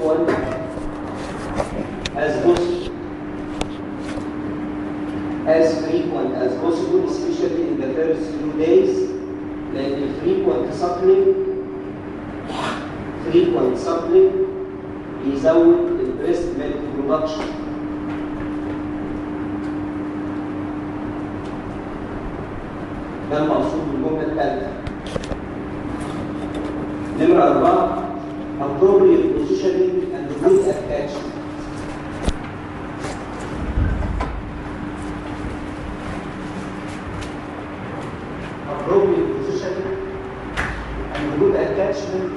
frequent as possible as frequent as possible especially in the first few days لأن ال frequent suckling frequent suckling بيزود ال breast milk production ده المقصود بالجملة الثالثة نمرة أربعة appropriate positioning and good attachment appropriate positioning and good attachment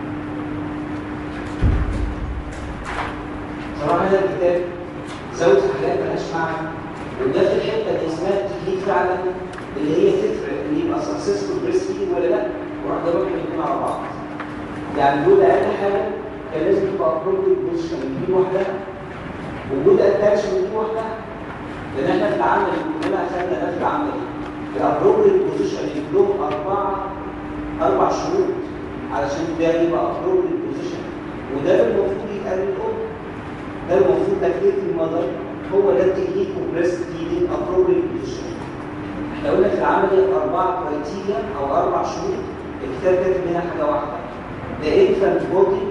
صراحة هذا الكتاب زود حاجات مالهاش معنى وده في الحتة اللي اسمها التكليف فعلا اللي هي تفرق ان يبقى سكسسفول بريست فيد ولا لا وراح ضربهم الاثنين على بعض يعني دول اقل حاجه كان لازم تبقى ابروبريت بوزيشن دي لوحدها وجود اتاتشمنت دي لوحدها لان احنا في العمل كلنا اخذنا ده في العمل الابروبريت بوزيشن لهم اربعه اربع شروط علشان ده يبقى ابروبريت بوزيشن وده المفروض يتقال لكم ده المفروض تكليف المدر هو ده التكنيك وبريست فيدنج ابروبريت بوزيشن احنا قلنا في العمل اربعه كرايتيريا او اربع شروط الكتاب كاتب منها حاجه واحده the infant body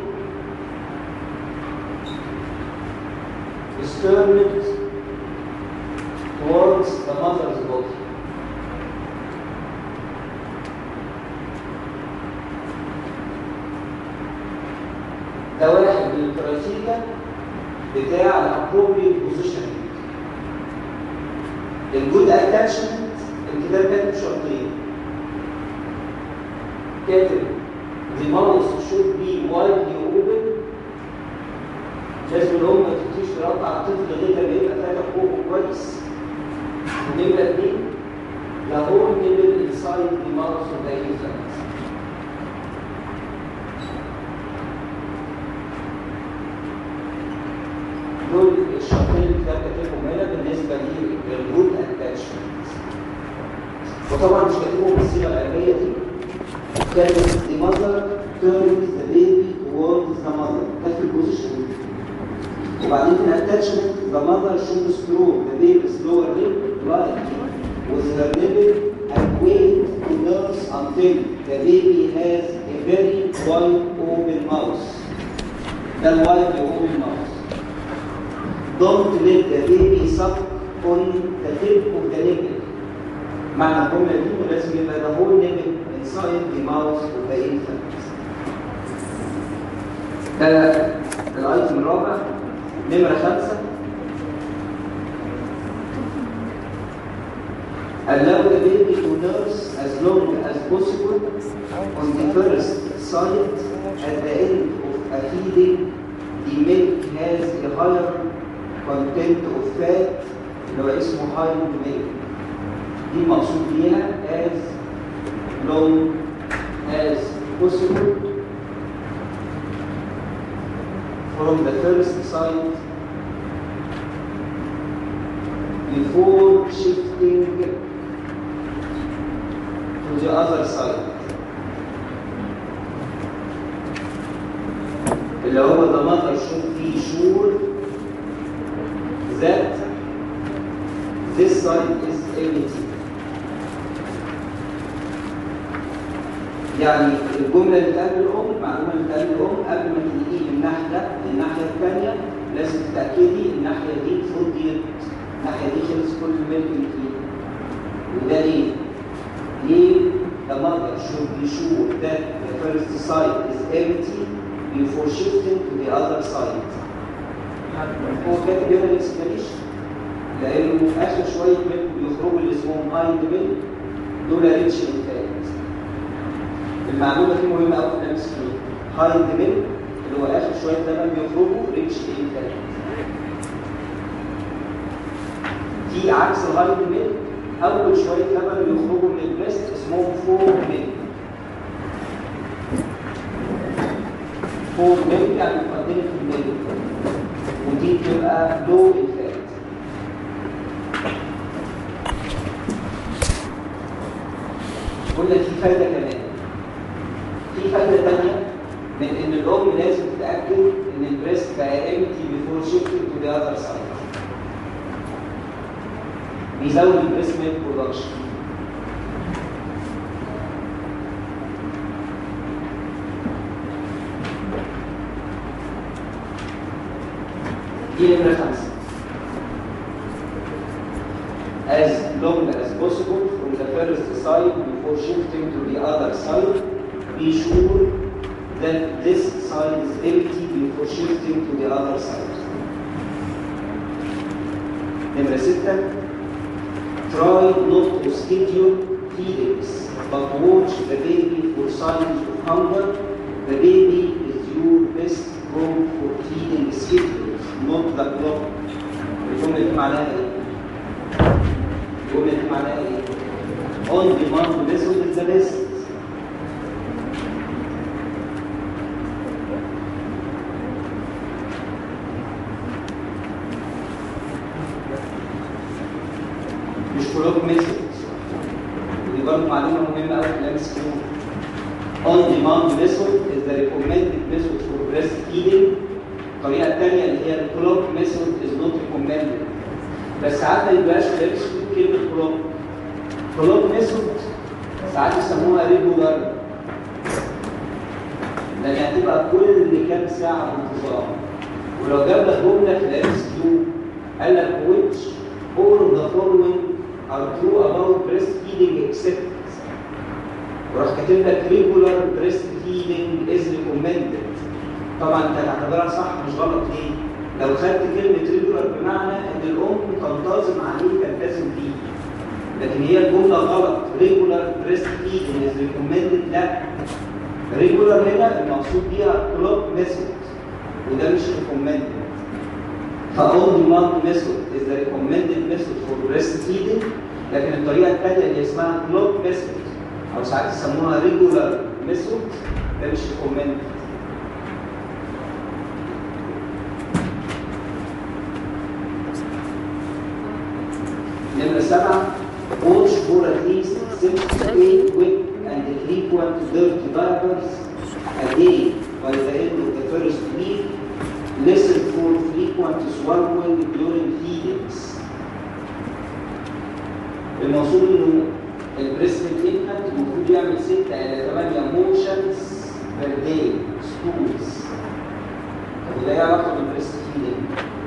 is turned towards the mother's body ده واحد من الكرايتيريا بتاع الابروبريت بوزيشننج الجود اتاتشمنت الكتاب كاتب شرطين كاتب the mouth should be widely open لازم الام ما تبتديش ترضع الطفل غير لما يبقى فاتح بوقه كويس نمرة اتنين the whole nibble inside the mouth of the infant دول الشرطين اللي الكتاب كاتبهم هنا بالنسبه للجود اتاتشمنت وطبعا مش كاتبهم بالصيغه العلميه دي كانت the mother turns the baby towards the mother ده في البوزيشن وبعدين في الاتاتشمنت the mother should stroke the baby's lower lip lightly with her nipple and wait to nurse until the baby has a very wide open mouth ده الوايد open mouth don't let the baby suck on the tip of the nipple معنى الجملة دي لازم يبقى the whole nipple inside the mouth of the infant. ده الايتم الرابع نمرة خمسة allow the baby to nurse as long as possible on the first side at the end of a feeding the milk has a higher content of fat اللي هو اسمه high milk دي مقصود بيها as long as possible from the first side before shifting to the other side اللي هو the mother should be sure that this side is empty يعني الجملة اللي تقابل الأم المعلومة اللي تقابل الأم قبل ما تنقيه من ناحية للناحية الثانية لازم تتأكدي الناحية دي فضيت الناحية دي خلص كل الملك اللي فيها وده ليه؟ ليه the mother should be sure that the first side is empty before shifting to the other side هو كاتب هنا الاكسبلانيشن لأنه آخر شوية ملك بيخرجوا اللي اسمهم هايند ملك دول ريتش انتاج المعلومه دي مهمه قوي في الام سي هايند ميل اللي هو اخر شويه لبن بيخرجوا ريتش ايه تاني في عكس الهايند ميل اول شويه لبن بيخرجوا من البريست اسمهم فور ميل فور ميل يعني مقدمه الميل ودي بتبقى لو الفات قلنا في فايده كمان في فايده ثانيه من ان الام لازم تتاكد ان البريست empty before shifting to the other side بيزود البريست ميلك برودكشن دي نمرة خمسة as long as possible from the first side before shifting to the other side be sure that this side is empty before shifting to the other side نمرة ستة try not to schedule feedings but watch the baby for signs of hunger the baby is your best home for feeding schedules not the clock الجملة دي معناها ايه؟ الجملة دي معناها ايه؟ on demand method is the best مش كلوك ميثود ودي برضه معلومه مهمه قوي في الام اس كيو on demand method is the recommended method for breastfeeding الطريقه الثانيه اللي هي الكلوك ميثود is not recommended بس ساعات ما يبقاش في الام اس كيو كلمه كلوك كلوك ميثود ساعات يسموها ريجولار لان هتبقى كل كام ساعه بانتظام ولو جاب لك جمله في الام اس كيو قال لك which all of the following are true about breastfeeding except وراح كاتب لك regular breastfeeding is recommended طبعا انت هتعتبرها صح مش غلط ليه؟ لو خدت كلمه regular بمعنى ان الام تنتظم عليه تلتزم بيه لكن هي الجمله غلط regular breastfeeding is recommended لا regular هنا المقصود بيها clock method وده مش recommended فاون ديماند ميثود is the recommended method for breastfeeding لكن الطريقه الثانيه اللي اسمها كلوك ميثود او ساعات يسموها ريجولار ميثود ده مش recommended نمرة سبعة watch for at least six to eight quick and frequent dirty diapers a day by the end of the first week Listen for frequent swallowing during feedings. المقصود انه البريست انفانت المفروض يعمل 6 الى 8 موشنز بير داي ستولز. طب وده ايه علاقه بالبريست فيدنج؟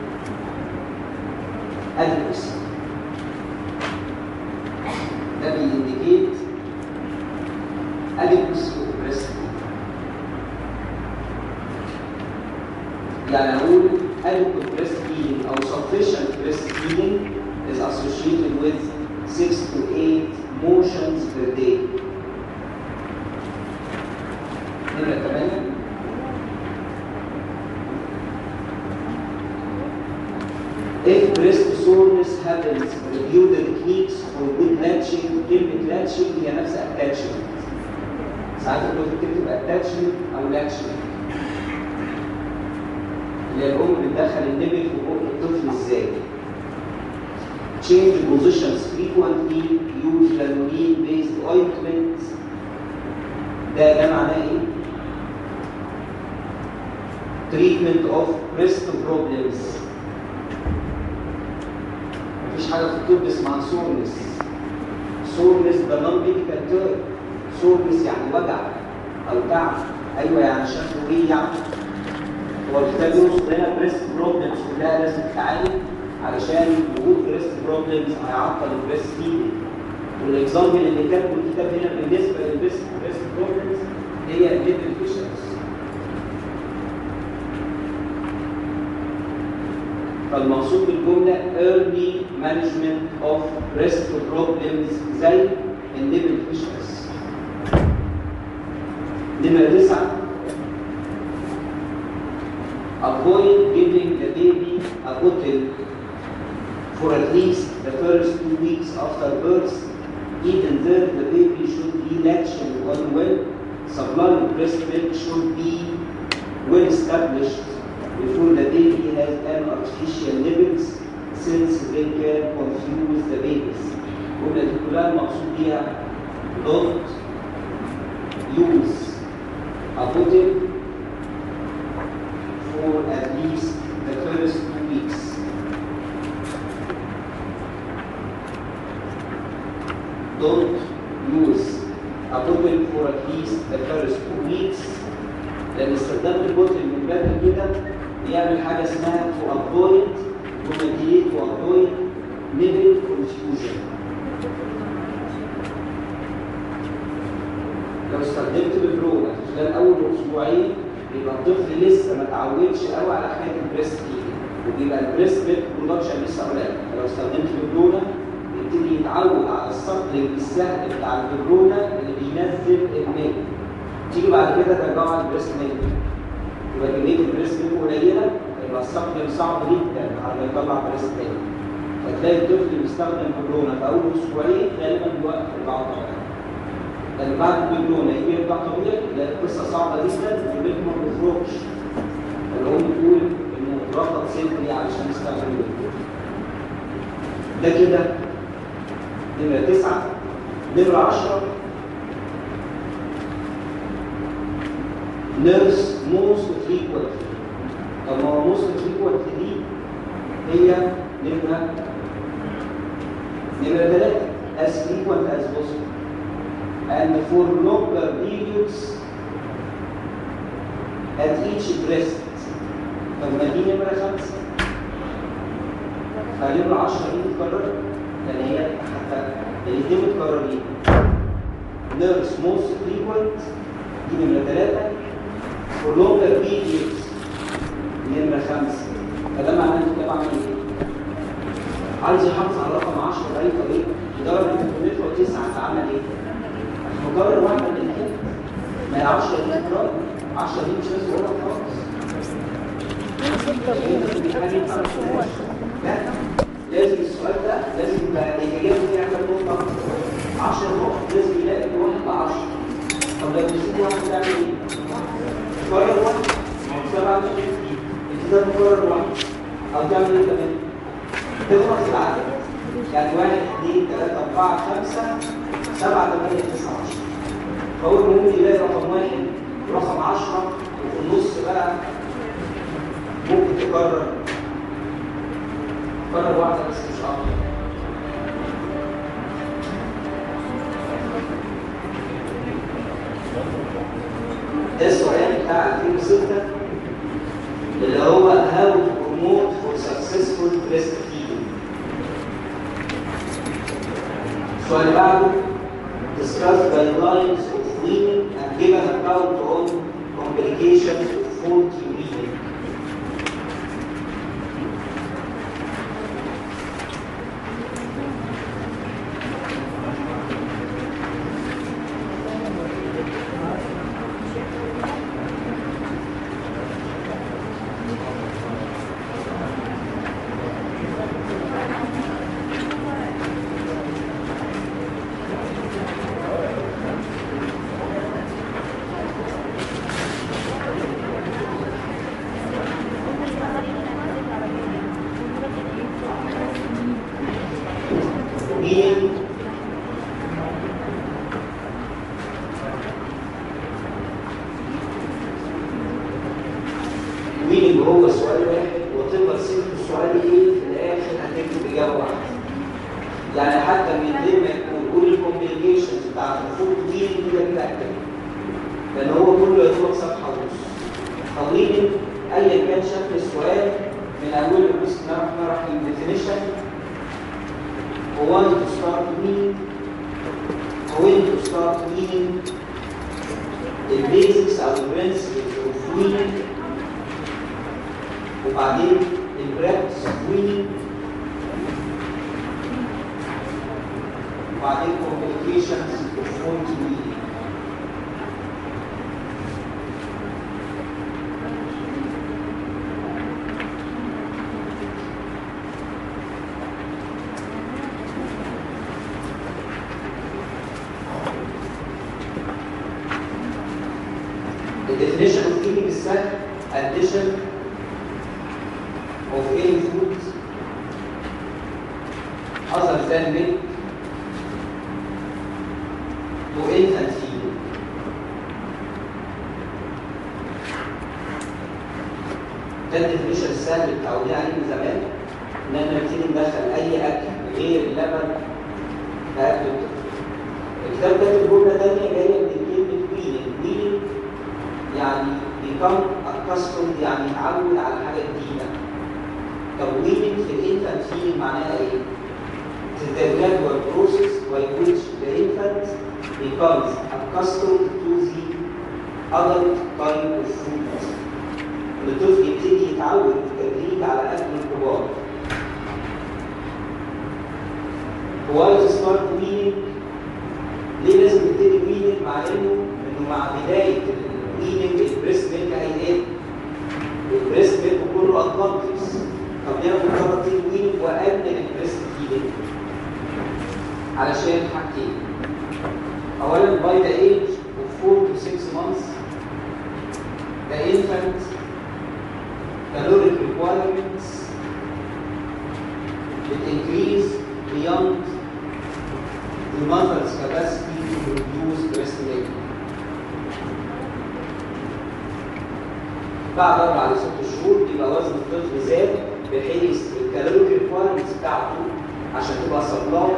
ادرس ده بينديكيت adequacy of breastfeeding. يعني أقول adequate breastfeeding أو sufficient breastfeeding is associated with 6 to 8 motions per day. نمرة 8 If breast soreness happens, review the techniques for good latching. كلمة latching هي نفس attachment. ساعات كنت بتكتب attachment أو latching. اللي الام بتدخل النبل في بق الطفل ازاي change positions frequently use lanolin based ointment ده ده معناه ايه treatment of breast problems مفيش حاجه في الطب اسمها سورنس سورنس ده نون ميديكال تيرم سورنس يعني وجع او تعب ايوه يعني شكله ايه يعني هو الكتاب يوصف لنا بريست بروبلمز كلها لازم تتعالج علشان وجود بريست بروبلمز هيعطل البريست فيدنج والاكزامبل اللي كاتبه الكتاب هنا بالنسبه للبريست بريست بروبلمز هي الليفل فيشرز فالمقصود بالجمله early management of breast problems زي الليفل فيشرز نمرة تسعة avoid giving the baby a bottle for at least the first two weeks after birth. Even there, the baby should be latching on well. Supply of breast milk should be well established before the baby has an artificial nipples since they can confuse the babies. قلنا دي كلها المقصود بيها don't use a bottle for at least the don't use a bottle for at least the first two weeks لان استخدام البوتل من بدري كده بيعمل حاجه اسمها to avoid to mediate to avoid nipple confusion لو استخدمت بالبرونة خلال اول اسبوعين يبقى الطفل لسه ما اتعودش قوي على حكايه البريست فيدنج وبيبقى البريست ميلك برودكشن لسه قليل فلو استخدمت بالبرونة يبتدي يتعود على السبلنج السهل بتاع البرونة اللي بينزل الميلك تيجي بعد كده ترجعوا على البريست ميلك يبقى كميه البريست ميلك قليله يبقى السبلنج صعب جدا على ما يطلع بريست ميلك فتلاقي الطفل بيستخدم بالبرونة في اول اسبوعين غالبا بيوقف البعض لان بعد البلونه يجي يرجع طبيعي لا القصه صعبه جدا والبنت ما بتخرجش فالام بتقول انه رفض صدري علشان يستخدم البلونه ده كده نمره تسعه نمره 10 نيرس موست فريكوينتلي طب ما هو موست فريكوينتلي دي هي نمره نمره ثلاثه as frequent as possible and for longer periods at each breast طب ما دي نمرة خمسة فنمرة 10 دي متكررة لأن هي حتى الاثنين متكررين نيرس موست فريكوينت دي نمرة ثلاثة for longer periods نمرة خمسة فده معناه إن كده بعمل إيه؟ عايز يحافظ على رقم 10 بأي طريقة لدرجة إن كميته 9 فعمل إيه؟ مكرر واحد من الحته ما هي 10 دي تكرار 10 دي مش لازم اقولها خالص لا لازم السؤال ده لازم يبقى الاجابه فيها كام نقطه 10 نقط لازم يلاقي واحد 10 طب لو نسيت واحد تعمل ايه؟ تكرر واحد سبعة انت تكرر واحد او تعمل ايه كمان؟ تضغط العدد يعني واحد اثنين ثلاثة أربعة خمسة سبعة ثمانية تسعة عشرة فهو ممكن يلاقي رقم واحد ورقم عشرة وفي النص بقى ممكن تكرر تكرر واحدة بس مش أكتر ده السؤال بتاع 2006 اللي هو how to promote for successful breastfeeding السؤال اللي بعده discuss guidelines of weaning and give an account on complications of faulty weaning. Weaning weaning هو سؤال واحد وتفضل سيب السؤال ايه في الاخر هتكتب اجابه واحده. يعني حتى من غير ما يكون كل الكومبليكيشنز بتاعت الفود ويننج كده كده اكتب. لان هو كله يطلق صفحه ونص. فويننج ايا كان شكل السؤال من اوله بسم الله الرحمن الرحيم definition when to start weaning when to start weaning the basics او the principles of weaning وبعدين البراكتس of weaning وبعدين complications of faulty weaning The definition of eating is set addition of any food other than milk to infant feeding. ده الديفينيشن السهل اللي متعودين عليه من زمان ان احنا نبتدي ندخل اي اكل غير اللبن في اكل الطفل الكتاب كاتب جمله ثانيه جايه من كلمه ويلنج ويلنج يعني become accustomed يعني يتعود على حاجه جديده طب ويلنج في الانفانت فيلينج معناها ايه؟ It is the gradual process by which the infant becomes accustomed to the adult type of food. الطفل يبتدي يتعود بالتدريج على اكل الكبار. Why to start weaning؟ ليه لازم نبتدي weaning مع انه انه مع بدايه الويننج البريست ميلك هيقل البريست ميلك كله ادفانتجز طب ناخد مرتين ويننج واقلل البريست فيدنج علشان حاجتين اولا by the age of 4 to 6 months the infant caloric requirements will increase beyond the mother's capacity to produce breast milk. بعد اربع لست شهور يبقى وزن الطفل زاد بحيث الكالوري ريكوايرمنتس بتاعته عشان تبقى سبلاي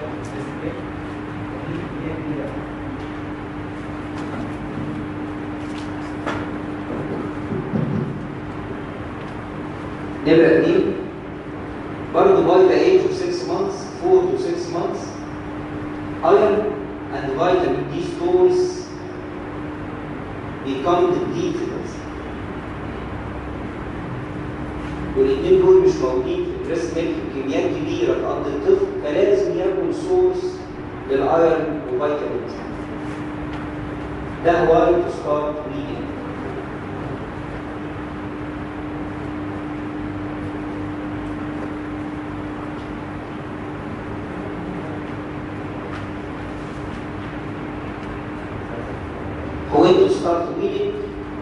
نمرة اتنين برضه by the age of 6 months 4 to 6 months iron and vitamin D stores become depleted والاثنين دول مش موجودين في البريست ميلك بكميات كبيره تقضي الطفل فلازم ياكل سورس للايرون وفيتامين ده واي تو ستارت ويجن when to start weaning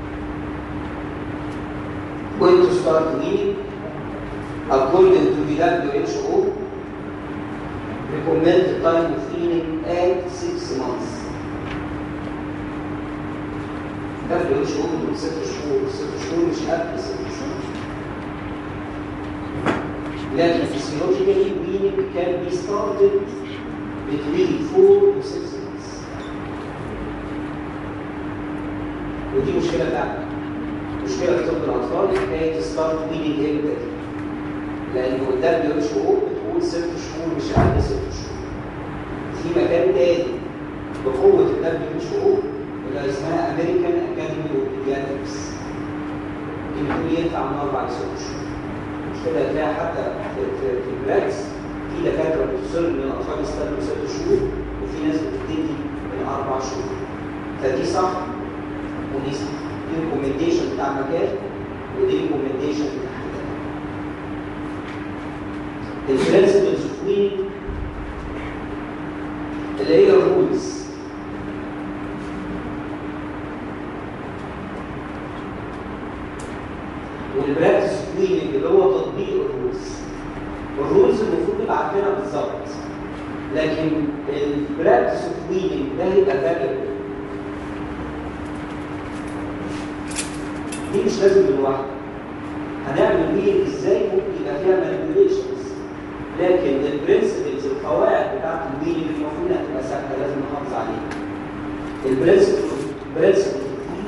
when to start weaning according to the WHO recommend the time of weaning at 6 months WHO بتقول 6 شهور 6 شهور مش قبل 6 شهور لكن physiologically weaning can be started between 4 to 6 months ودي مشكلة بتاعتنا مشكلة في طب الأطفال حكاية ستارت ويلينج امتى دي لأن قدام دول شهور بتقول ست شهور مش أقل ست شهور في مكان تاني بقوة الدبليو شهور اللي اسمها أمريكان أكاديمي أوف بيدياتريكس يمكن تقول ينفع من أربع لست شهور مش كده هتلاقي حتى في, في, في البراكس في دكاترة بتصر إن الأطفال يستنوا ست شهور وفي ناس بتبتدي من أربع شهور فدي صح ودي صح دي ريكومنديشن بتاع مكان ودي ريكومنديشن بتاع حاجه البرنسبلز اوف وينينج اللي هي الرولز والبراكتس اوف وينينج اللي هو تطبيق الرولز الرولز المفروض نبقى عارفينها بالظبط لكن البراكتس اوف وينينج ده هيبقى فاليبل دي مش لازم من لوحدها هنعمل ويل ازاي ممكن يبقى فيها مانيبيوليشنز لكن البرنسبلز القواعد بتاعت الويل المفروض انها تبقى ثابته لازم نحافظ عليها البرنسبل برنسبل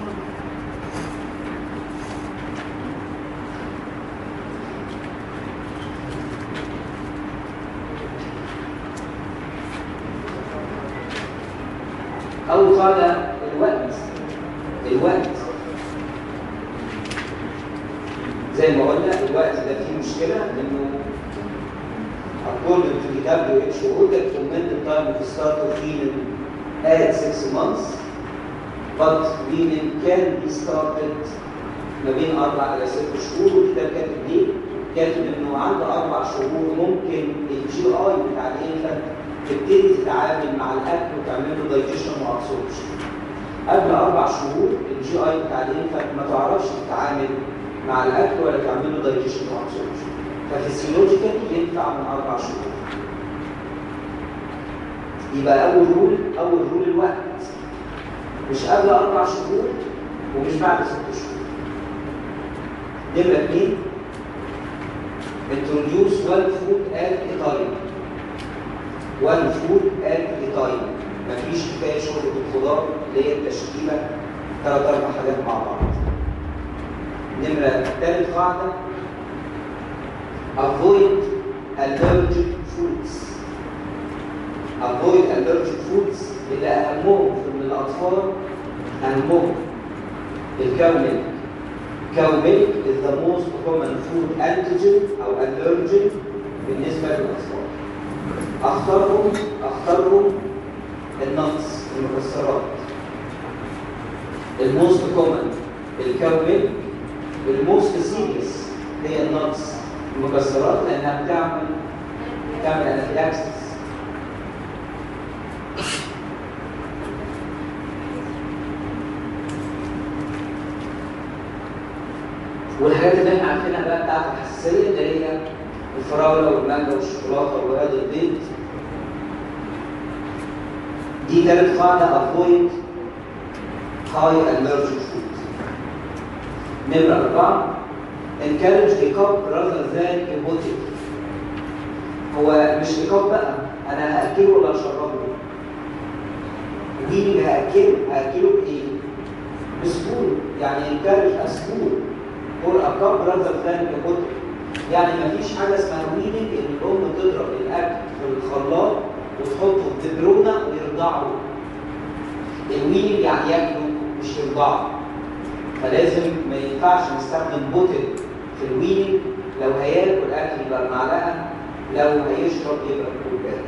أول قاعدة الوقت الوقت زي ما قلنا الوقت ده فيه مشكلة إنه according to the WHO that recommended time of start of healing at six months but healing can be started ما بين أربع إلى ست شهور والكتاب كاتب ليه؟ كاتب إنه عند أربع شهور ممكن الجي آي بتاع الإنفانت تبتدي تتعامل مع الأكل وتعمل له دايجيشن وأبسوربشن قبل أربع شهور الجي آي بتاع الإنفانت ما تعرفش تتعامل مع الاكل ولا تعمل له دايجيشن وابسوربشن ففيسيولوجيكالي ينفع من اربع شهور يبقى اول رول اول رول الوقت مش قبل اربع شهور ومش بعد ست شهور نمرة اتنين introduce one food at a time one food at a time مفيش كفايه شغل بالخضار اللي هي التشكيله ثلاث اربع حاجات مع بعض نمره ثالث قاعده avoid allergic foods avoid allergic foods اللي اهمهم في الاطفال اهمهم الكاو ميلك كاو ميلك is the most common food antigen او allergen بالنسبه للاطفال اختارهم اختارهم النقص المكسرات الموست كومن الكاو ميلك الموست سيريس هي النقص المكسرات لانها بتعمل بتعمل انافيلاكسس والحاجات اللي احنا عارفينها بقى بتاعت الحساسيه اللي هي الفراوله والمانجا والشوكولاته وهذا البيض دي ثالث قاعده افويد هاي allergic food نمرة أربعة encourage a cup rather than a bottle هو مش إيقاف بقى أنا هأكله ولا أشربه ويلي هأكله هأكله بإيه؟ بسكون يعني encourage a spoon or a cup rather than a bottle يعني مفيش حاجة اسمها ويلنج إن الأم تضرب الأكل في الخلاط وتحطه في ببرونة ويرضعه الويلنج يعني ياكله مش يرضعه فلازم ما ينفعش نستخدم بوتل في الويلنج لو هياكل اكل يبقى بمعلقه لو هيشرب يبقى بكوبايه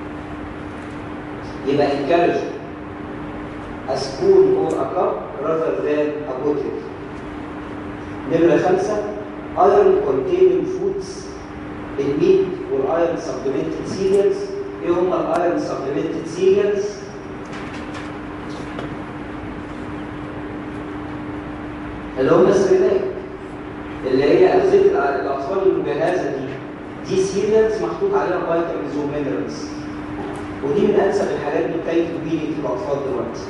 يبقى encourage a spoon or a cup rather than a bottle نمرة خمسة iron containing foods الميت والايرون supplemented cereals ايه هم الايرون supplemented cereals اللي هم السريلاك اللي هي أغذية الأطفال المجهزة دي دي سيريالز محطوط عليها فيتامينز ومينرالز ودي من أنسب الحاجات بتاعت الويلي في الأطفال دلوقتي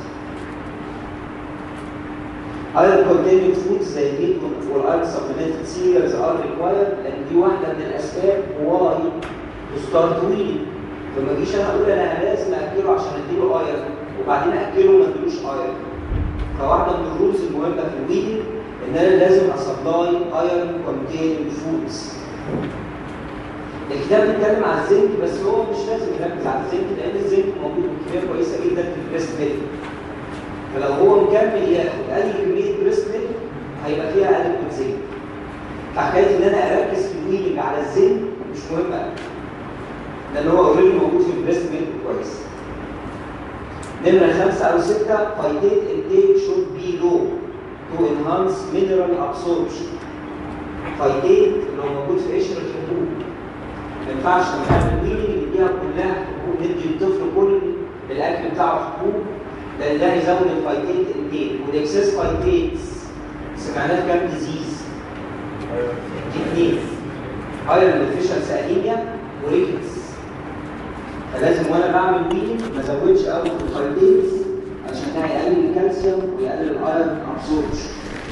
Iron containing foods زي الميت والايرون supplemented cereals are required لأن دي واحدة من الأسباب why to start weaning فما اجيش أنا أقول أنا لازم أكله عشان أديله ايرون وبعدين أكله وما أديلوش ايرون فواحدة من الرولز المهمة في الويلي ان انا لازم اسبلاي ايرون كونتيننج فودز الكتاب بيتكلم على الزنك بس هو مش لازم يركز على الزنك لان الزنك موجود بكميه كويسه جدا في البريست ميلك فلو هو مكمل ياخد اي كميه بريست ميلك هيبقى فيها ادكوت زنك فحكايه ان انا اركز في الويلنج على الزنك مش مهمه لان هو اوريدي موجود في البريست ميلك كويس نمرة خمسة أو ستة فايتات intake should be low to enhance mineral absorption فايتات اللي هو موجود في قشرة الحبوب ما ينفعش نعمل ويلنج نديها كلها حبوب ندي للطفل كل الأكل بتاعه حبوب لأن ده هيزود الفايتات intake والإكسس فايتاتس سمعناه في كام ديزيز؟ اثنين ايرون ديفيشنسي انيميا وريكتس فلازم وانا بعمل ويلنج ما ازودش قوي في الفايتيز عشان ده هيقلل الكالسيوم ويقلل الايرون ابسوربشن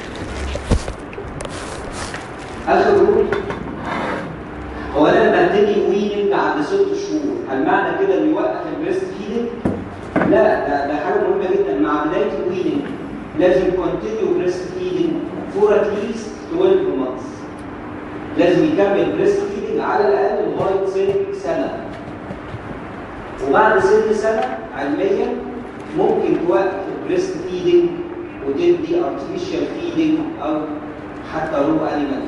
اخر رول هو انا لما ابتدي ويلنج عند ست شهور هل معنى كده انه يوقف البريست فيدنج؟ لا ده ده حاجه مهمه جدا مع بدايه الويلنج لازم كونتينيو بريست فيدنج فور ات ليست 12 مانثs لازم يكمل بريست فيدنج على الاقل لغايه سن سنه وبعد سن سنه علميا ممكن توقف البريست فيدنج وتدي ارتفيشال فيدنج او حتى رو انيمال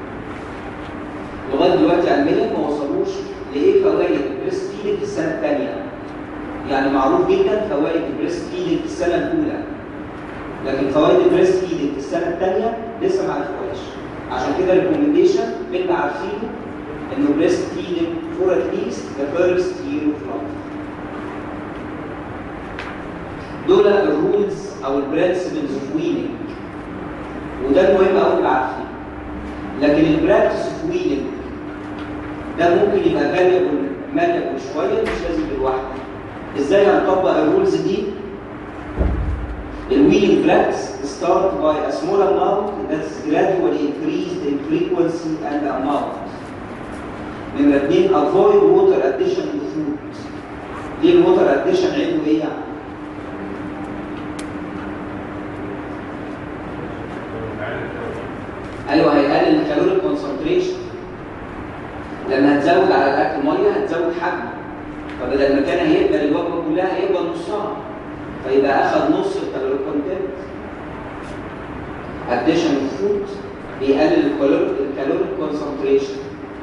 لغايه دلوقتي علميا ما وصلوش لايه فوائد البريست فيدنج في السنه الثانيه يعني معروف جدا فوائد البريست فيدنج في السنه الاولى لكن فوائد البريست فيدنج في السنه الثانيه لسه ما عرفوهاش عشان كده الريكومنديشن اللي عارفينه انه بريست فيدنج فور ات ليست ذا فيرست يير اوف لايف دول الرولز او البرنسبلز اوف ويلنج وده المهم قوي نبقى عارفين لكن البراكتس اوف ويلنج ده ممكن يبقى فاليبل ماليبل شويه مش لازم لوحده ازاي هنطبق الرولز دي الويلنج براكتس start by a small amount that's gradually increased in frequency and amount نمرة اتنين avoid water addition to food ليه الووتر اديشن عيبه ايه يعني؟ ايوه هيقلل الكالوري كونسنتريشن لما هتزود على الاكل ميه هتزود حجمه فبدل ما كان هيقبل الوجبه كلها هيقبل نصها فيبقى اخذ نص الكالوري كونتنت addition of food بيقلل الكالوري concentration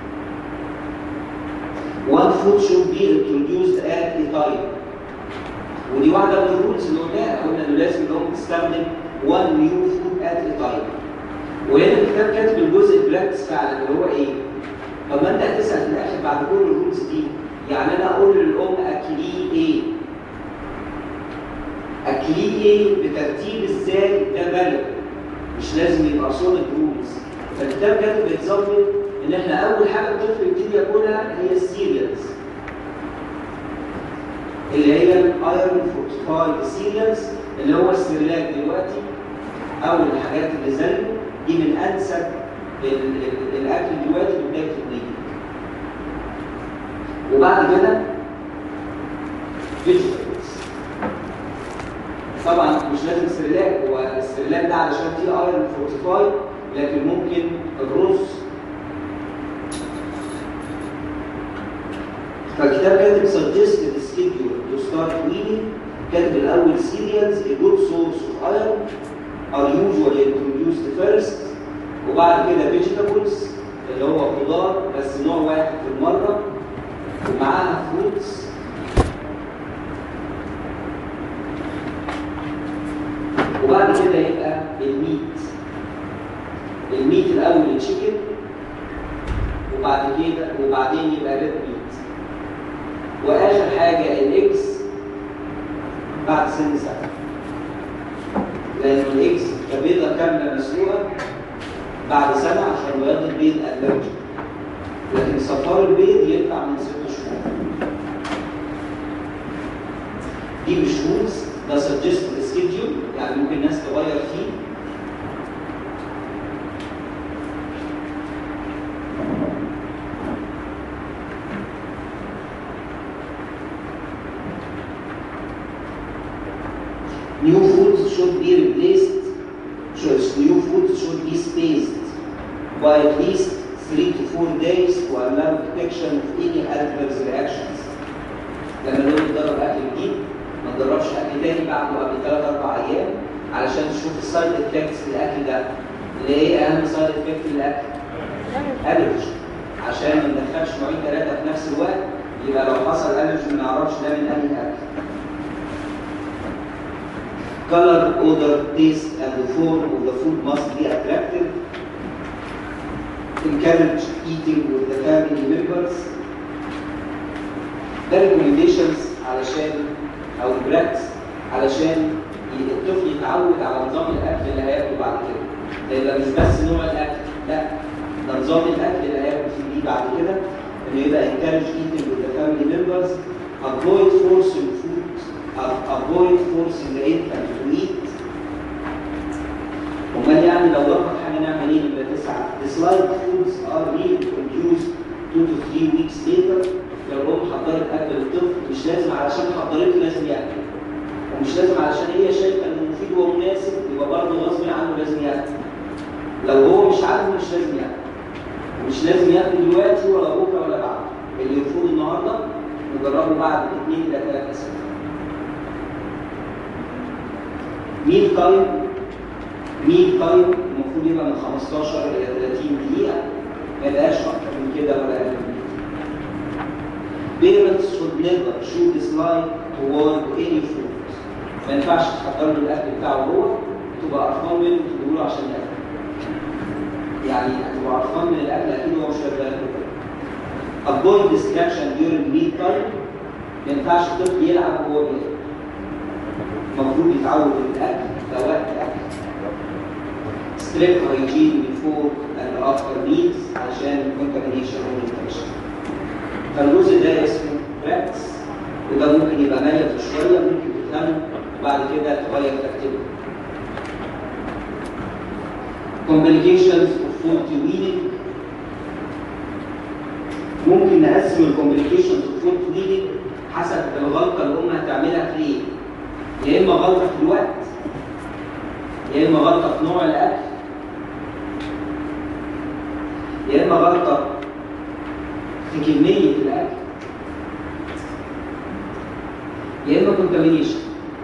one food should be introduced at a time ودي واحده من الرولز اللي قلناها قلنا انه لازم انهم تستخدم one new food at a time وهنا الكتاب كاتب الجزء البراكتس فعلا اللي هو ايه؟ طب ما انت هتسال في الاخر بعد كل الرولز دي يعني انا اقول للام اكليه ايه؟ اكليه ايه بترتيب ازاي ده بالغ مش لازم يبقى صون رولز فالكتاب كاتب بيتظبط ان احنا اول حاجه الطفل يبتدي ياكلها هي السيريالز اللي هي الايرون فورتيفايد سيريالز اللي هو السيريلاك دلوقتي او الحاجات اللي زيه دي من انسب الاكل دلوقتي في بدايه البليدنج وبعد كده فيجيتابلز طبعا مش لازم سريلاك هو السريلاك ده علشان فيه ايرون فورتيفاي لكن ممكن الرز فالكتاب كاتب suggested schedule to start weaning كاتب الاول cereals a good source of iron are usually introduced first وبعد كده vegetables اللي هو خضار بس نوع واحد في المره ومعاها fruits وبعد كده يبقى الميت الميت الاول التشيكن وبعد كده وبعدين يبقى ريد ميت واخر حاجه الاكس بعد سن سنه لان الاكس كبيضه كامله مسلوقه بعد سنه عشان بياض البيض الرجي لكن صفار البيض يطلع من ست شهور دي مش رولز ده سجست سكيدجول يعني ممكن الناس تغير فيه New foods should be replaced, should, new foods should be spaced by at least three to four days to allow detection of any adverse reactions. لما نقول نجرب اكل جديد ما تجربش اكل تاني بعده قبل ثلاث اربع ايام علشان تشوف السايد افكتس للاكل ده اللي ايه اهم سايد افكت للاكل؟ الرجي عشان ما ندخلش نوعين ثلاثه في نفس الوقت يبقى لو حصل الرجي ما نعرفش ده من انهي اكل. color, odor, taste, and the form of the food must be attractive. Encourage eating with the family members. ده recommendations علشان او براكتس علشان الطفل يتعود على نظام الاكل اللي هياكله بعد كده. ده يبقى مش بس نوع الاكل، لا ده نظام الاكل اللي هياكل فيه بعد كده انه يبقى encourage eating with the family members. Avoid forcing food avoid forcing the infant to eat امال يعني لو ضربت حاجه نعمل ايه نبقى تسعه slide foods are reintroduced 2 to 3 weeks later لو الام حضرت اكل للطفل مش لازم علشان حضرته لازم ياكل ومش لازم علشان هي شايفه انه مفيد ومناسب يبقى برضه غصب عنه لازم ياكل لو هو مش عاجبه مش لازم ياكل ومش لازم ياكل دلوقتي ولا بكره ولا بعد اللي يرفضه النهارده نجربه بعد 2 الى 3 اسابيع ميل تايم ميل تايم المفروض يبقى من 15 الى 30 دقيقه ما يبقاش اكتر من كده ولا اقل من كده Parents should never show dislike toward any food. ما ينفعش تحضر له الاكل بتاعه هو تبقى قرفان منه تقول له عشان ياكل. يعني هتبقى قرفان من الاكل اكيد هو مش هيقدر ياكل. Avoid distraction during meal time. ما ينفعش الطفل يلعب وهو بياكل. المفروض يتعود الاكل ده وقت اكل strict hygiene before and after meals عشان contamination or infection فالجزء ده اسمه براكتس وده ممكن يبقى ميت شويه ممكن تفهمه وبعد كده تغير ترتيبه complications of food weaning ممكن نقسم الكومبليكيشنز اوف فود weaning حسب الغلطه اللي الام هتعملها في ايه يا اما غلطه في الوقت يا اما غلطه في نوع الاكل يا اما غلطه في كميه الاكل يا اما كونتامينيشن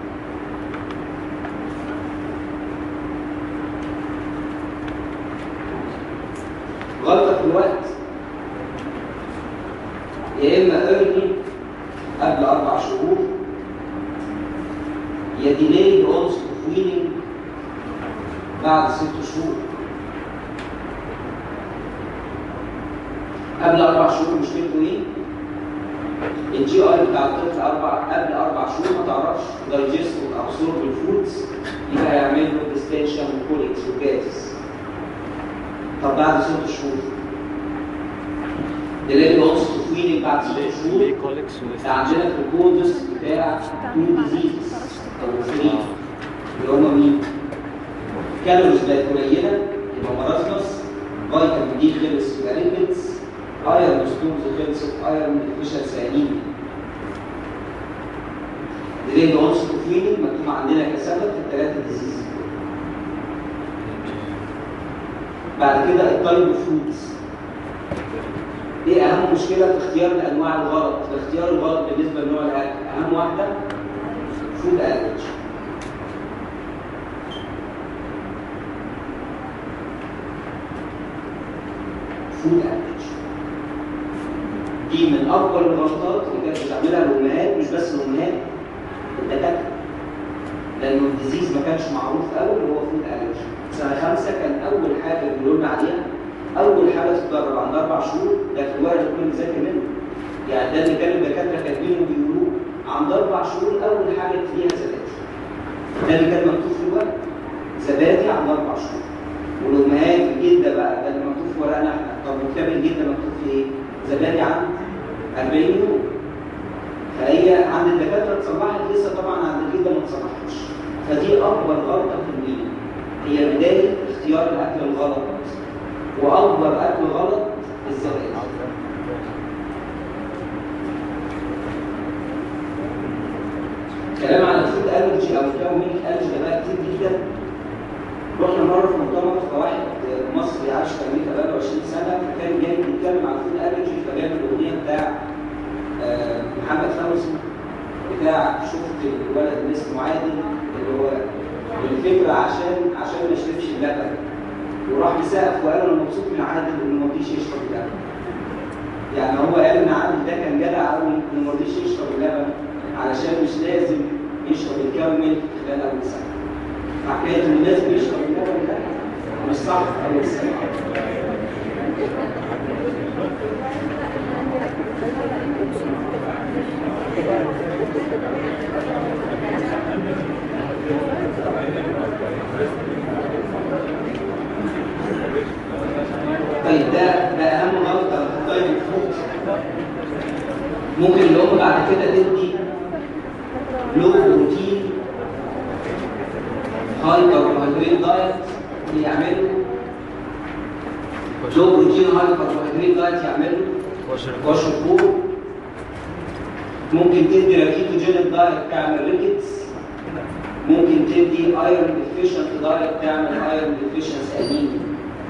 غلطه في الوقت يا اما ايرلي قبل اربع شهور يا ديلي اونس اوف ويننج بعد ست شهور قبل اربع شهور مشكلته ايه؟ الجي اي بتاع الطفل اربع قبل اربع شهور ما تعرفش دايجست وابسورب الفودز يبقى يعمل له ديستنشن وكوليكس وجاز طب بعد ست شهور ديلي اونس اوف ويننج بعد ست شهور بيكولكس ده عندنا في الكودس بتاع تو ديزيز او ثري اللي هم مين؟ كالوريز بقت قليله يبقى مرضنس فيتامين دي خلص يبقى ليبيدز ايرون ستونز خلصت ايرون ديفيشنسي انيميا ديلي اونس اوف ويننج مكتوب عندنا كسبب في الثلاثه ديزيز بعد كده التايم فودز ايه اهم مشكله في اختيار الانواع الغلط في اختيار الغلط بالنسبه لنوع الاكل اهم واحده فود الرجي فود الرجي دي من اكبر الغلطات اللي كانت بتعملها الامهات مش بس الامهات الدكاتره لانه الديزيز ما كانش معروف قوي اللي هو فود الرجي سنه خمسه كان اول حاجه بيقولوا لنا عليها اول حاجه تتدرب عند اربع شهور ده في الورق اللي كنا بنذاكر منه يعني ده اللي كان الدكاتره كاتبينه وبيقولوه عند اربع شهور اول حاجه فيها زبادي ده اللي كان مكتوب في الورق زبادي عند اربع شهور والامهات الجده بقى ده اللي مكتوب في ورقنا احنا طب وكتاب الجده مكتوب في ايه؟ زبادي عند 40 يوم فهي عند الدكاتره اتصلحت لسه طبعا عند الجده ما اتصلحتش فدي اكبر غلطه في الميل هي بدايه اختيار الاكل الغلط واكبر اكل غلط الزبادي كلام عن الفود الرجي او الكاو ميلك الرجي ده بقى كتير جدا رحنا مره في مؤتمر فواحد مصري عاش في امريكا بقاله 20 سنه فكان جاي بيتكلم عن الفود الرجي فجاب الاغنيه بتاع آه، محمد فوزي بتاع شفت الولد اللي اسمه عادل اللي هو الفكره عشان عشان ما يشربش اللبن وراح مسقف وقال انا مبسوط من عادل انه ما رضيش يشرب اللبن يعني هو قال ان عادل ده كان جدع قوي انه ما رضيش يشرب اللبن علشان مش لازم يشرب الكامل خلال اول سنه فحكايه انه لازم يشرب اللبن ده مش صح في اول سنه طيب ده ده اهم غلطه في التايم فود ممكن اللي هم بعد كده تدي لو بروتين هاي كربوهيدرات دايت يعملوا لو بروتين هاي كربوهيدرات دايت يعملوا كواشن فور ممكن تدي كيتوجينيك دايت تعمل ريكتس ممكن تدي ايرون ديفيشنت دايت تعمل ايرون ديفيشنس انيميا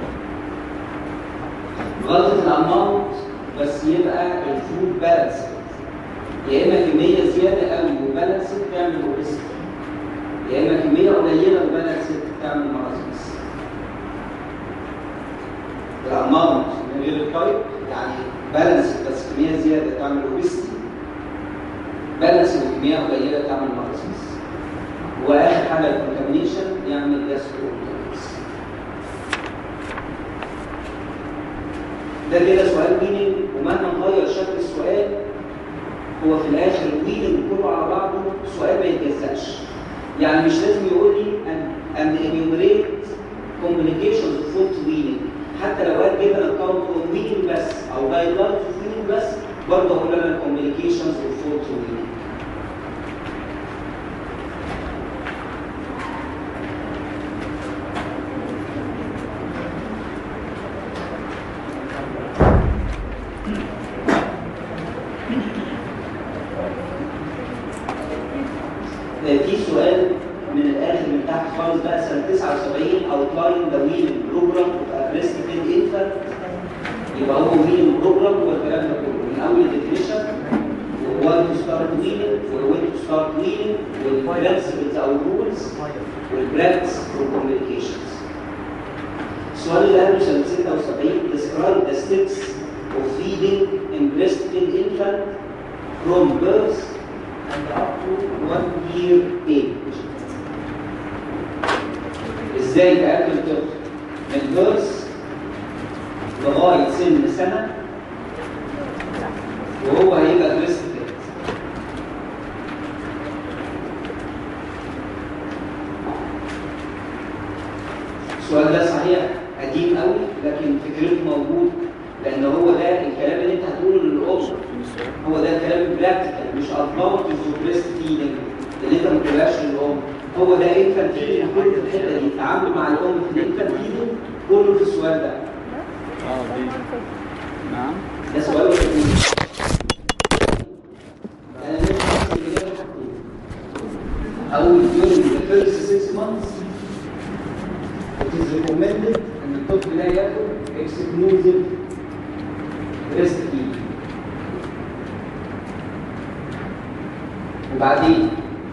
غلطة الأماونت بس يبقى الفود بالانس يا إما كمية زيادة قوي وبالانس تعمل اوبيستي يا إما كمية قليلة وبالانس تعمل مرض الأماونت من غير التايب يعني بالانس بس كمية زيادة تعمل اوبيستي بالانس بكمية قليلة تعمل مرض وآخر حاجة الكونتامينيشن يعمل جاسترو ده كده سؤال ويننج ومهما نغير شكل السؤال هو في الاخر الويننج كله على بعضه سؤال ما يتجزأش يعني مش لازم يقول لي ان ان enumerate communications of fault weaning حتى لو قال given account of weaning بس او guidelines of weaning بس برضه هقول انا communications of fault weaning في سؤال من الاخر من تحت خالص بقى سنه 79 outline the wheel program of arrested infant يبقى هو مين بروجرام والكلام ده كله من اول الديفينيشن وواي تو ستارت ويلنج ووين تو ستارت ويلنج والبرنسبلز او الرولز والبراكتس والكوميونيكيشنز السؤال اللي قبله سنه 76 describe the steps of feeding and breastfeeding infant from birth and up to one year age ازاي تاكل الطفل من بيرث لغايه سن سنه وهو هيبقى بريست فيت السؤال ده صحيح قديم قوي لكن فكرته موجود لان هو ده الكلام اللي انت هتقوله للام هو ده الكلام البراكتيكال مش ادفانتج بريست فيدنج اللي انت ما بتقولهاش للام هو ده انفانت فيدنج كله في الحته دي التعامل مع الام في الانفانت فيدنج كله في السؤال ده اه دي نعم ده سؤال وحيد انا لازم احسب الاجابه حاجتين اول during the first six months it is recommended ان الطفل لا ياكل exclusive breast feeding وبعدين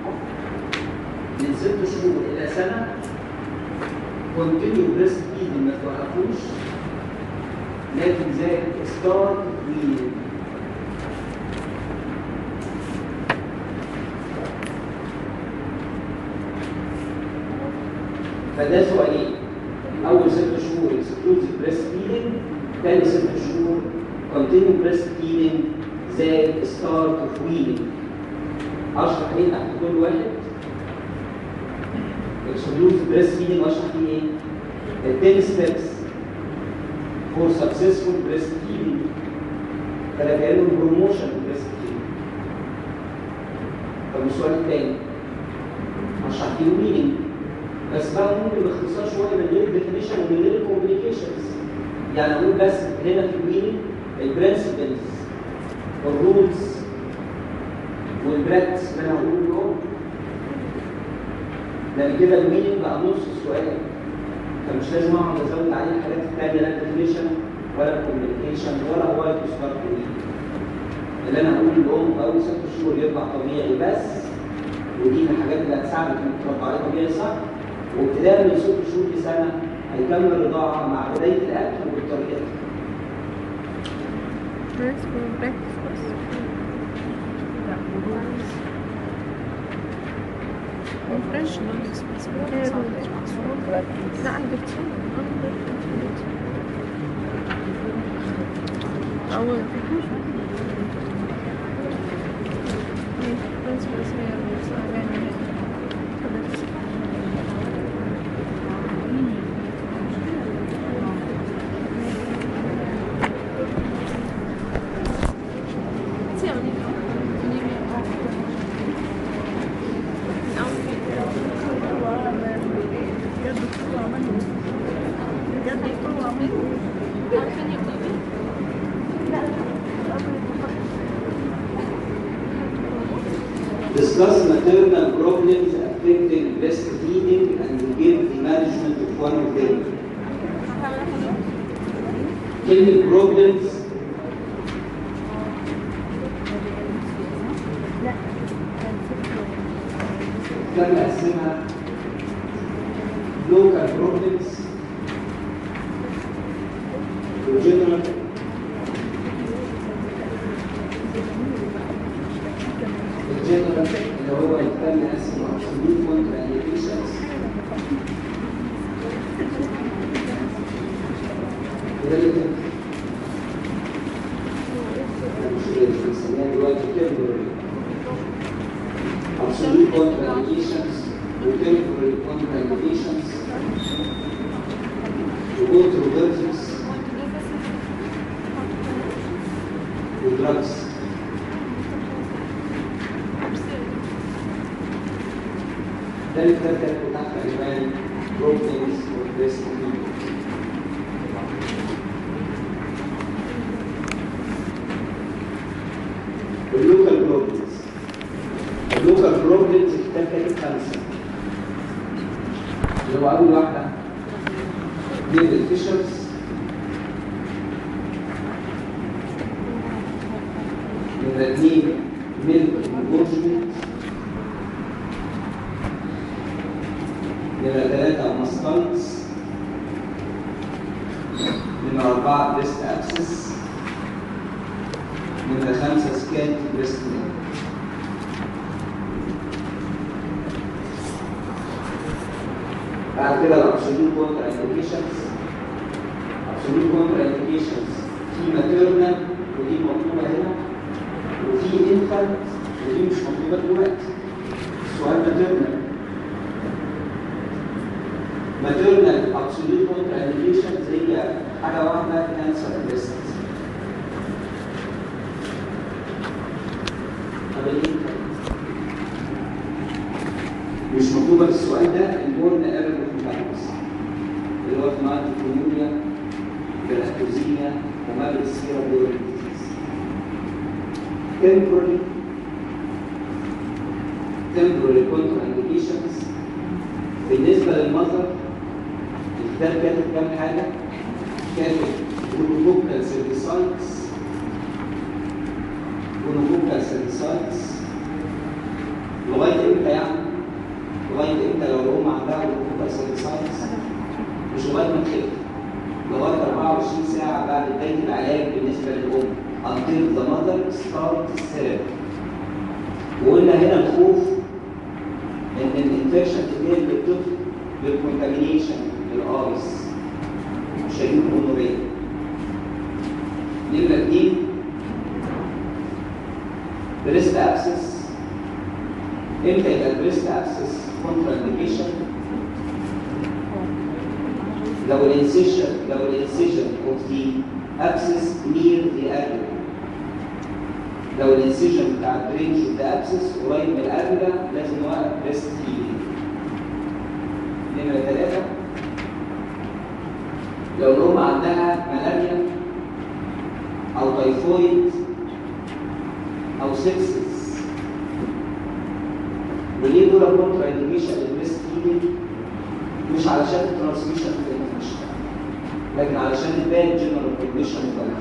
من ست شهور الى سنه continue breast feeding ما توقفوش لكن زائد ستارت ويل فده سؤالين اول ست شهور اكسكلوزيف بريست فيدنج تاني ست شهور كونتينيو بريست فيدنج زائد ستارت اوف ويلنج اشرح ايه تحت كل واحد اكسكلوزيف بريست فيدنج اشرح فيه ايه التاني ستيبس for successful breastfeeding فده كانه بروموشن breastfeeding طب السؤال الثاني هشرح فيه مينينج بس بقى ممكن باختصار شويه من غير ديفينيشن ومن غير الكومبليكيشنز يعني اقول بس هنا في المينينج البرنسبلز والرولز والبراكتس اللي انا هقوله لهم لان كده المينينج بقى نص السؤال فمش لازم اقعد ازود عليه الحاجات الثانيه لا ديفينيشن ولا كوميونيكيشن ولا واي تو ستارت اللي انا هقول لهم اول ست شهور يطلع طبيعي بس ودي من الحاجات اللي هتساعدك انك ترضعيه طبيعي صح وابتداء من ست شهور لسنه هيكمل رضاعه مع بدايه الاكل وبالطريقه دي. First for breakfast. Fresh لا عندك أول بس بس هي Discuss maternal problems affecting breastfeeding and give the management of one of them. كلمة problems كان أقسمها local problems وجنرال الجنرال اللي هو يتم اسمه absolute contraindications وده اللي كان مش اللي بنسميها دلوقتي temporary absolute contraindications و temporary contraindications و controversies ودراجز ده الكتاب كان تحت عنوان بروبلمز وبريست اللوكال بروبلمز اللوكال بروبلمز الكتاب كاتب خمسه اللي هو اول واحده ديفيد فيشرز نمرة اتنين ميلك انجورجمنت نمرة ثلاثة ماستانس نمرة أربعة بريست أبسس نمرة خمسة سكان بريست ميلك بعد كده الابسوليوت كونتر انديكيشنز ابسوليوت كونتر انديكيشنز في ماتيرنال ودي مطلوبه هنا وفي انفانت ودي مش مطلوبه دلوقتي السؤال ماتيرنال ماتيرنال ابسوليوت كونتر انديكيشنز هي حاجه واحده كانسر بريست طب الانفانت مش مطلوبه في السؤال ده البورن ايرور كومباكتس اللي هو في مايتوكونيوريا جلاكتوزيميا ومال السيرا ديوريتيز temporary temporary contraindications بالنسبه للمظهر الكتاب كاتب كام حاجه كاتب ونوفوكال سيرفيسايتس ونوفوكال سيرفيسايتس لغايه امتى يعني؟ لغايه امتى لو الام عندها ونوفوكال سيرفيسايتس مش لغايه ما تخف لغايه 24 ساعه بعد بدايه العلاج بالنسبه للام until the mother start therapy وقلنا هنا الخوف ان الانفكشن تنقل للطفل بالكونتامينيشن للايس مش هيجيب جونوريا نمرة اتنين بريست ابسس امتى يبقى البريست ابسس كونترا انديكيشن لو الانسيشن لو الانسيشن اوف ذا ابسس نير ذا اريولا لو الانسيشن بتاع البرينج اوف ذا ابسس قريب من الاريولا لازم نوقف بريست فيدنج نمرة ثلاثة لو الأم عندها ملاريا أو تيفويد أو سيبسس وليه دول كونترا انديكيشن للبريست فيدنج مش علشان الترانسميشن في الانفكشن لكن علشان الباد جنرال كونديشن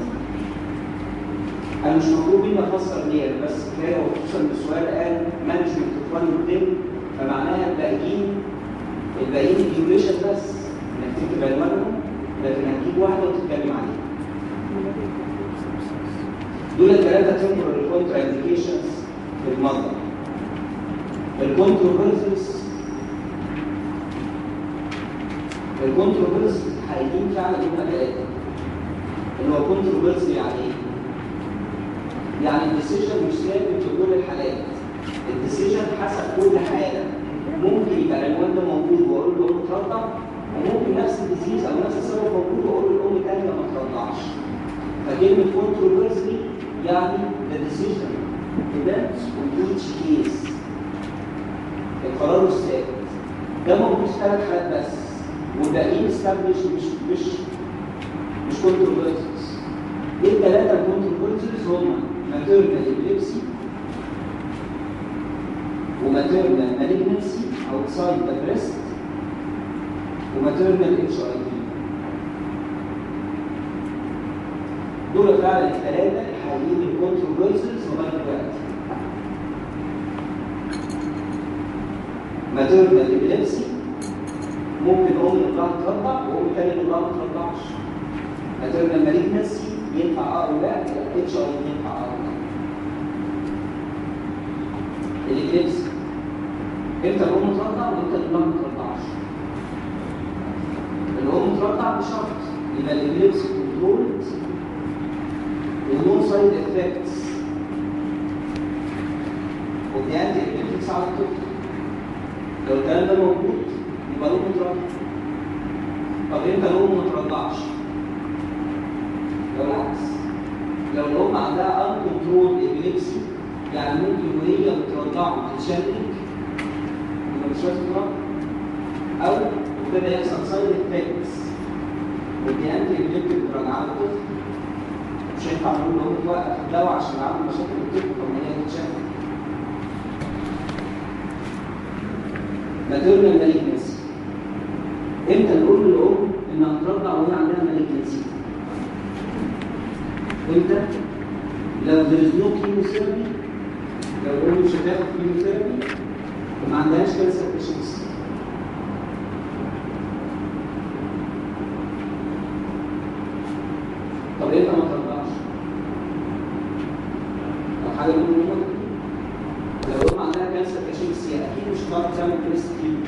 انا مش مطلوب مني افسر ليه بس كفايه وخصوصا ان السؤال قال مانجمنت اوف وان قدام فمعناها الباقيين الباقيين الديوريشن بس انك تكتب عنوانهم لكن هتجيب واحده وتتكلم عليها دول الثلاثه تمبرال كونترا انديكيشنز في المرضى الكونتروفيرسز الكونتروفيرس الحقيقيين فعلا هم ثلاثه اللي هو كونتروفيرس يعني ايه؟ يعني الديسيجن مش ثابت في كل الحالات الديسيجن حسب كل حاله ممكن يبقى العنوان ده موجود واقول له ترضع وممكن نفس الديزيز او نفس السبب موجود واقول للام الثانيه ما ترضعش فكلمه كونتروفيرسلي يعني the decision depends on each case القرار مش ثابت ده موجود في ثلاث حالات بس والباقيين استبلش مش مش مش كونتروفيرسز ايه الثلاثه الكونتروفيرسز هم ماتيرنال ابليبسي وماتيرنال مالجنسي اوتسايد ذا بريست وماتيرنال اتش اي في دول فعلا الثلاثه الحاليين الكونتروفيرسز لغايه دلوقتي ماتيرنال ابليبسي ممكن ام يطلع ترضع وام تاني يطلع ما ترضعش ماتيرنال مالجنسي ينفع اه او لا اتش اي ينفع اه او لا الاكليبس امتى الام ترضع وامتى الام ما ترضعش الام ترضع بشرط يبقى الاكليبس كنترول النون سايد افكتس ودي انتي افكتس على الطفل لو الكلام ده موجود يبقى الام ترضع طب امتى الام ما ترضعش لو العكس لو الام عندها ان كنترول ابيليبسي يعني ممكن وهي بترضعه تتشنج يبقى مش لازم ترضع او ابتدى يحصل سايد افكتس ودي انتي ابيليبتيك دراج على الطفل مش هينفع نقول له توقف الدواء عشان عنده مشاكل الطفل طب ما هي تتشنج ماتيرنال مالجنسي امتى نقول للام انها ترضع وهي عندها مالجنسي امتى لو there is no chemotherapy لو الام مش هتاخد chemotherapy وما عندهاش كانسر بيشنس طب انت ما ترضاش لو حاجه من الامور لو الام عندها كانسر بيشنس هي اكيد مش هتعرف تعمل بريست فيد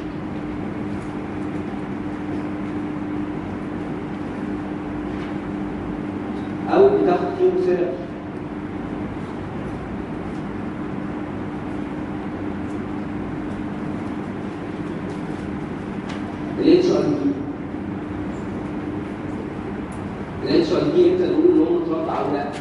او بتاخد كيموثيرابي الاتش اي دي الاتش اي دي امتى نقول ان هو مترضع او لا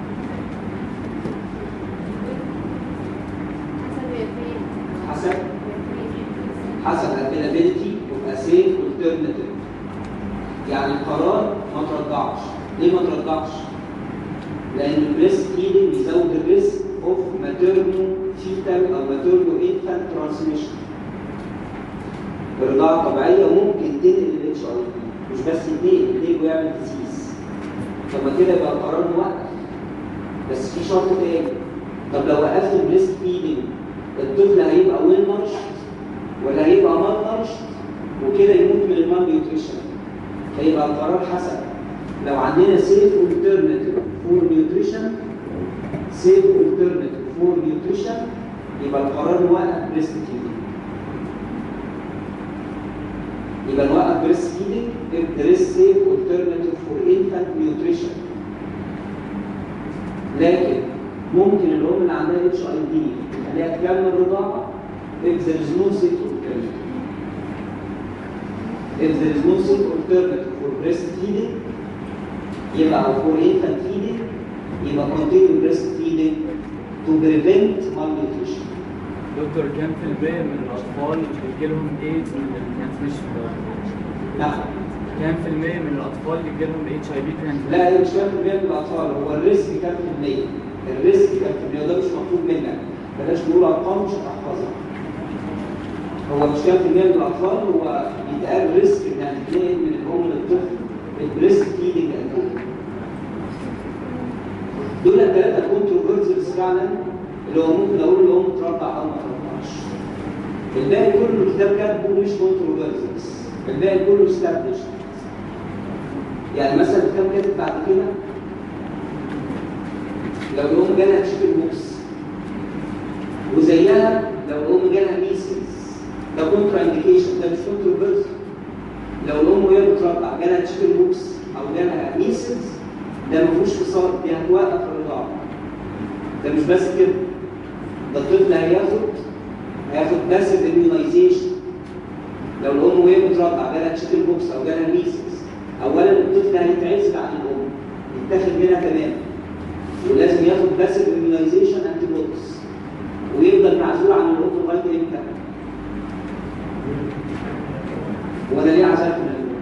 حسب حسب availability of a safe alternative يعني القرار ما ترضعش ليه ما ترضعش؟ لأن البريست فيدنج بيزود الريسك اوف ماتيرنو فيتال أو ماتيرنو انفانت ترانسميشن الرضاعة الطبيعية ممكن تنقل الاتش اي في مش بس يتنقل يتنقل ويعمل ديزيز طب ما كده يبقى القرار موقف بس في شرط تاني طب لو وقفت البريست فيدنج الطفل هيبقى ويل نارشت ولا هيبقى مال نارشت وكده يموت من المال نيوتريشن فيبقى القرار حسب لو عندنا سيف alternative فور نيوتريشن سيف alternative فور نيوتريشن يبقى القرار نوقف بريست فيدنج يبقى نوقف بريست فيدنج if there is safe alternative for infant nutrition لكن ممكن الام اللي عندها اتش اي دي تخليها تكمل رضاعه if there is no safe alternative if there is no safe alternative for breastfeeding يبقى او for infant feeding يبقى continue breastfeeding to prevent malnutrition دكتور كام في المية من الأطفال بيجي لهم إيدز من الترانسميشن نعم كام في المية من الأطفال بيجي لهم اتش اي في ترانسميشن؟ لا هي مش كام في المية من الأطفال هو الريسك كام في المية الريسك كام في المية وده مش مطلوب منك بلاش نقول أرقام مش هتحفظها هو مش كام في المية من الأطفال هو بيتقال ريسك إنها تتنقل من الأم للطفل البريست فيدنج أكيد دول الثلاثة كونتروفيرسز فعلا اللي هو ممكن أقول الأم ترضع أو ما ترضعش الباقي كله الكتاب كاتبه مش كونتروفيرسز الباقي كله استابلشد يعني مثلا الكتاب كاتب بعد كده لو الام جالها تشيكن بوكس وزيها لو الام جالها ميسلز ده كونترا انديكيشن ده مش كونتروفيرسي لو الام وهي بترضع جالها تشيكن بوكس او جالها ميسلز ده ما فيهوش فصال دي هتوقف الرضاعه ده مش بس كده ده الطفل هياخد هياخد باسيف اميونايزيشن لو الام وهي بترضع جالها تشيكن بوكس او جالها ميسلز اولا الطفل هيتعزل عن الام يتاخد منها تماما ولازم ياخد باسيف اميونايزيشن انتي بوديز ويفضل معزول عن الام لغايه امتى؟ وانا ليه عزلت من الام؟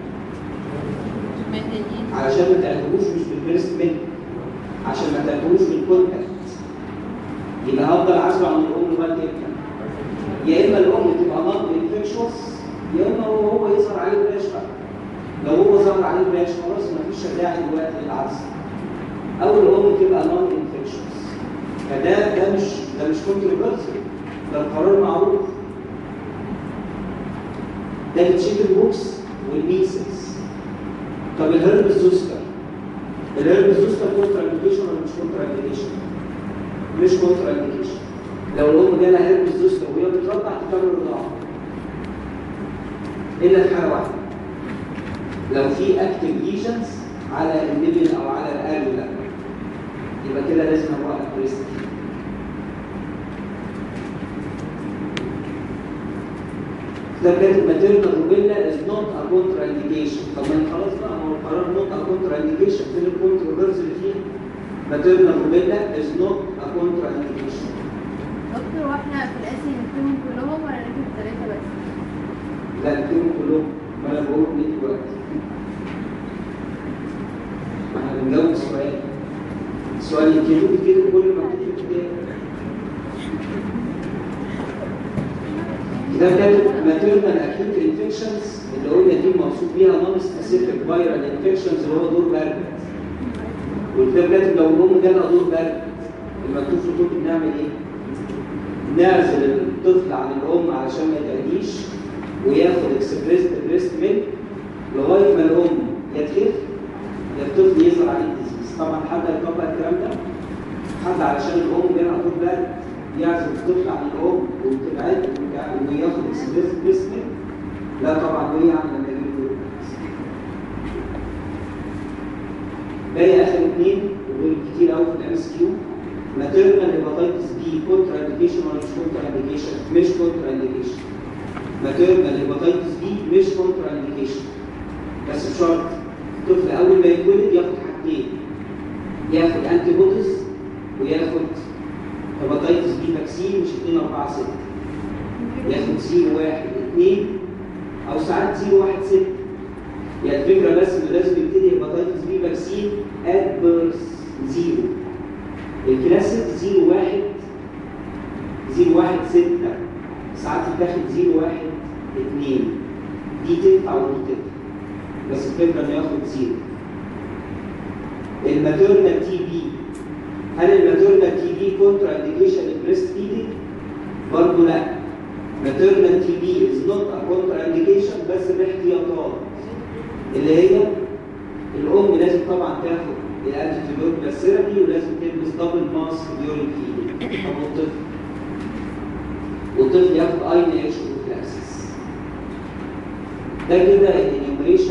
علشان ما تعتبروش مش بالبريست ميلك عشان ما تعتبروش بالكونتاكت يبقى هفضل عازله عن الام لغايه امتى؟ يا اما الام تبقى نون انفكشوس يا اما هو هو يظهر عليه براش بقى لو هو ظهر عليه براش خلاص مفيش داعي دلوقتي للعزل او الام تبقى نون انفكشوس فده ده مش ده مش كونتروفيرسي ده القرار معروف ده التشيكن بوكس والميسلز طب الهرب زوستر الهرب زوستر كونترا انديكيشن ولا مش كونترا انديكيشن؟ مش كونترا انديكيشن لو الام جالها هرب زوستر وهي بترضع تكمل الرضاعه الا في حاله واحده لو في اكتف ليجنز على النبل او على الالولا يبقى كده لازم اوقف بريست ده كانت ماتيرنال روبيلا از نوت ا كونترا انديكيشن طب ما خلاص بقى ما هو القرار نوت ا كونترا انديكيشن فين الكونتروفيرسي اللي فيها ماتيرنال روبيلا از نوت ا كونترا انديكيشن دكتور واحنا في الاسي نكتبهم كلهم ولا نكتب ثلاثة بس؟ لا اكتبهم كلهم ما انا بقول ليه دلوقتي ما احنا بنجاوب السؤال السؤال يكتبوا كده كل ما تكتب كده ده كانت ماتيرنال اكيوت انفكشنز اللي قلنا دي مقصود بيها نون سبيسيفيك فايرال انفكشنز اللي هو دور برد والكتاب كاتب لو الام جالها دور برد المكتوب في الكتب نعمل ايه؟ نعزل الطفل عن الام علشان ما يتأذيش وياخد اكسبريس بريست ميلك لغايه ما الام يا تخف يا الطفل يظهر عليه الديزيز طبعا حد هيطبق الكلام ده حد علشان الام جايه على طول برد يعزل الطفل عن الام وتبعد وياخد اكسبريس بريست ميلك لا طبعا وهي عامله لما يجيب باقي اخر اثنين ودول كتير قوي في الام اس كيو ماتيرنال هيباتيتس بي كونترا انديكيشن ولا مش كونترا انديكيشن مش كونترا انديكيشن ماتيرنال هيباتيتس بي مش كونترا انديكيشن بس بشرط الطفل اول ما يتولد ياخد حاجتين ياخد انتي بوديز وياخد هيباتيتس بي فاكسين مش 2 4 6 ياخد 0 1 2 او ساعات 0 1 6 يعني الفكره بس انه لازم يبتدي هيباتيتس بي فاكسين ات بيرث زيرو الكلاسيك 0 1 0 1 6 ساعات يتاخد 0 1 2 دي تنفع ودي تنفع بس الفكره انه ياخد زيرو الماتيرنال تي بي هل الماتيرنال تي بي كونترا انديكيشن البريست فيدنج؟ برضه لا maternal TB is not a contraindication بس باحتياطات اللي هي الام لازم طبعا تاخد الانتي ثيرابي ولازم تلبس دبل ماسك ديورنج فيدنج او الطفل والطفل ياخد اي ان اتش بروفلاكسس ده كده الانيومريشن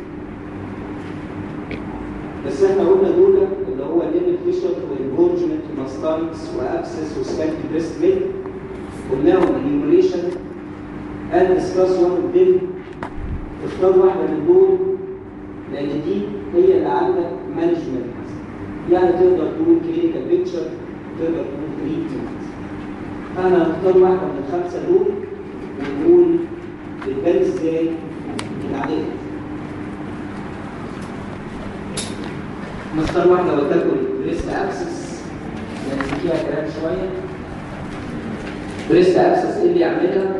بس احنا قلنا دول اللي هو الليمت فيشر والانجورجمنت وماستايتس وابسس وسكالبي بريست ميلك قلناهم انيومريشن and discuss one of them اختار واحدة من دول لأن دي هي اللي عندك مانجمنت يعني تقدر تقول كلينيكال بيكتشر تقدر تقول تريتمنت فأنا هختار واحدة من الخمسة دول ونقول بتبان ازاي العلاج نختار واحدة وتاكل بريست اكسس لأن فيها كلام شوية بريست اكسس ايه اللي يعملها؟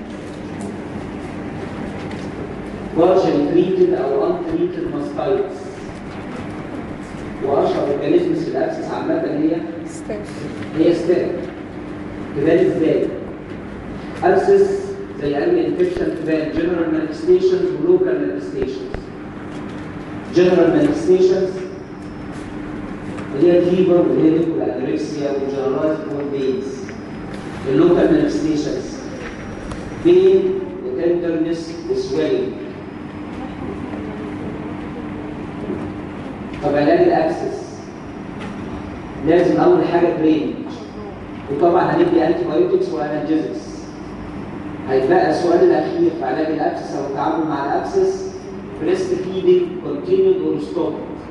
partially treated او untreated mastitis واشهر اورجانيزمز في الابسس عامه هي هي ستاف تبان ازاي؟ ابسس زي اي انفكشن تبان جنرال مانيفستيشنز ولوكال مانيفستيشنز جنرال مانيفستيشنز اللي هي فيبر والهيدك والانوركسيا والجنرالايز بينز اللوكال مانيفستيشنز بين وتندرنس وسويلنج طب علاج الاكسس لازم اول حاجه درينج وطبعا هندي انتي بايوتكس وانالجيزكس هيتبقى السؤال الاخير في علاج الاكسس او التعامل مع الاكسس بريست فيدنج كونتينيود اور ستوب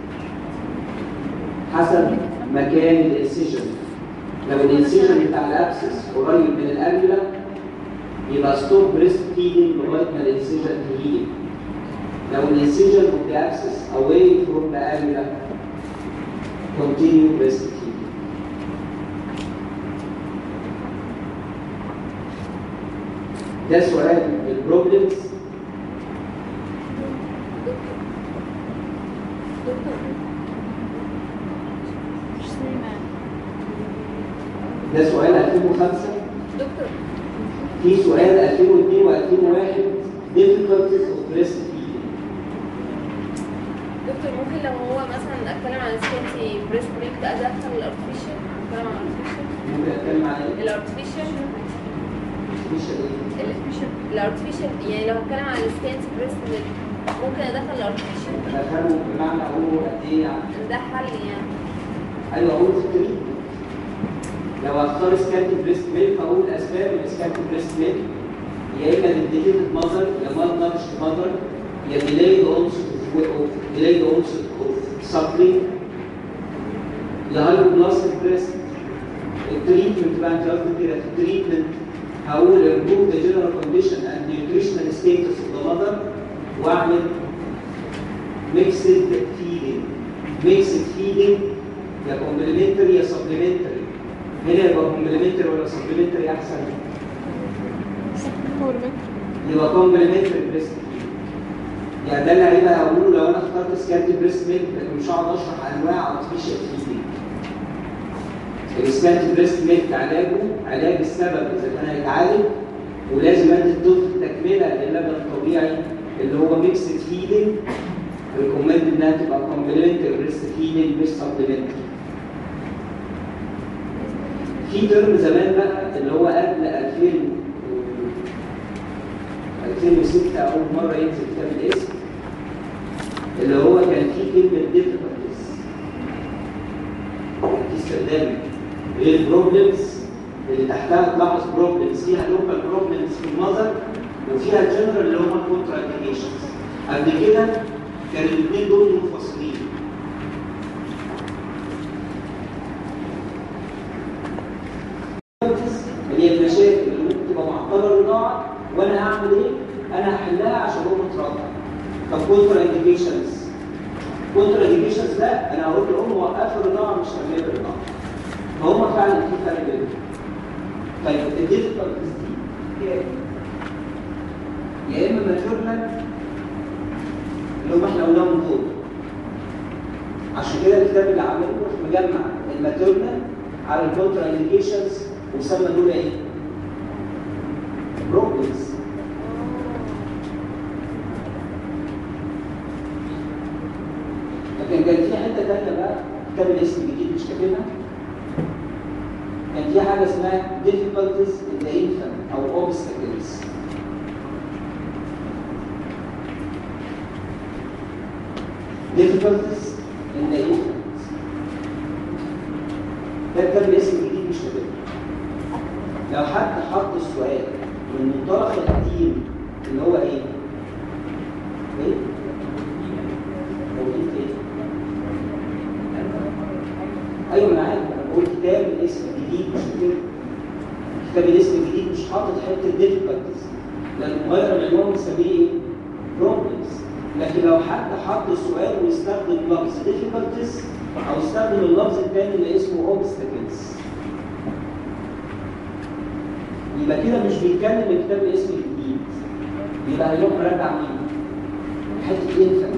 حسب مكان الانسيجن لو الانسيجن بتاع الابسس قريب من الانجلا يبقى ستوب بريست فيدنج لغايه ما الانسيجن تهيل لو الانسيجن of the abscess away from the area continue breastfeeding. ده سؤال البروبلمز ده سؤال 2005 دكتور في سؤال 2002 و2001 difficulties of breastfeeding دكتور ممكن لو هو مثلا اتكلم عن سكنتي بريست ميلك ده ادخل الارتفيشال اتكلم عن الارتفيشال ممكن اتكلم عن ايه؟ الارتفيشال مش ايه؟ الارتفيشال يعني لو هتكلم عن السكنتي بريست ميلك ممكن ادخل الارتفيشال ادخله بمعنى اقوله قد ايه يعني؟ ده حل يعني ايوه اقول في التريد لو اختار سكانتي بريست ميلك اقول اسباب السكانتي بريست ميلك يا اما ديديكيتد ماذر يا مال نارشد ماذر يا delayed onset of delayed onset of suckling يا هايبوبلاستيك بريست التريتمنت بقى انت قصدك كده في التريتمنت هقول improve the general condition and nutritional status of the mother واعمل mixed feeding mixed feeding يا كومبلمنتري يا سبلمنتري هنا يبقى كومبلمنتري ولا سبلمنتري احسن يبقى كومبلمنتري بريست يعني ده اللي هيبقى هقوله لو انا اخترت سكانتي بريست ميلك لكن مش هقعد اشرح انواع ارتفيشال فيدنج الاسمنت بريست ميلك علاجه علاج السبب اذا كان هيتعالج ولازم ادي الطفل تكمله للبن الطبيعي اللي هو ميكسد فيدنج ريكومند انها تبقى كومبلمنتري بريست فيدنج مش سبلمنتري في ترم زمان بقى اللي هو قبل 2000 2006 اول مره ينزل كتاب الاسم اللي هو كان فيه كلمه difficulties في استخدام غير بروبلمز اللي تحتها تلاحظ بروبلمز فيها لوكال بروبلمز في النظر وفيها جنرال اللي هم كونترا انديكيشنز قبل كده كان الاثنين دول منفصلين اللي هي المشاكل اللي ممكن تبقى معطله الرضاعه وانا هعمل ايه؟ انا هحلها عشان هو مترضع. طب كونترا انديكيشنز كونترا انديكيشنز ده انا هقول لام وقف الرضاعه مش هعمل الرضاعه. فهم فعلا في فرق بينهم. طيب الديفيكالتيز دي هي ايه؟ يا اما ماتيرنال اللي هم احنا قلناهم دول عشان كده الكتاب اللي عامله مجمع الماتيرنال على الكونترا انديكيشنز وسمى دول ايه؟ بروبلمز لكن كان في حته ثانيه بقى كتاب الاسم الجديد مش كاتبها كان في حاجه اسمها difficulties in the infant او obstacles difficulties in the infant ده كتاب الاسم الجديد مش كاتبها لو حد حط السؤال من منطلق القديم اللي هو ايه؟ ايه؟ موجود ايه؟ ايوه انا عارف انا بقول كتاب الاسم الجديد مش كده كتاب الاسم الجديد مش حاطط حته ديفيكالتيز لان مغير العنوان مسميه ايه؟ بروبلمز لكن لو حد حط السؤال ويستخدم لفظ ديفيكالتيز او استخدم اللفظ الثاني اللي اسمه اوبستكلز يبقى كده مش بيتكلم الكتاب الاسم الجديد يبقى هيروح مرجع مين؟ حته انفنت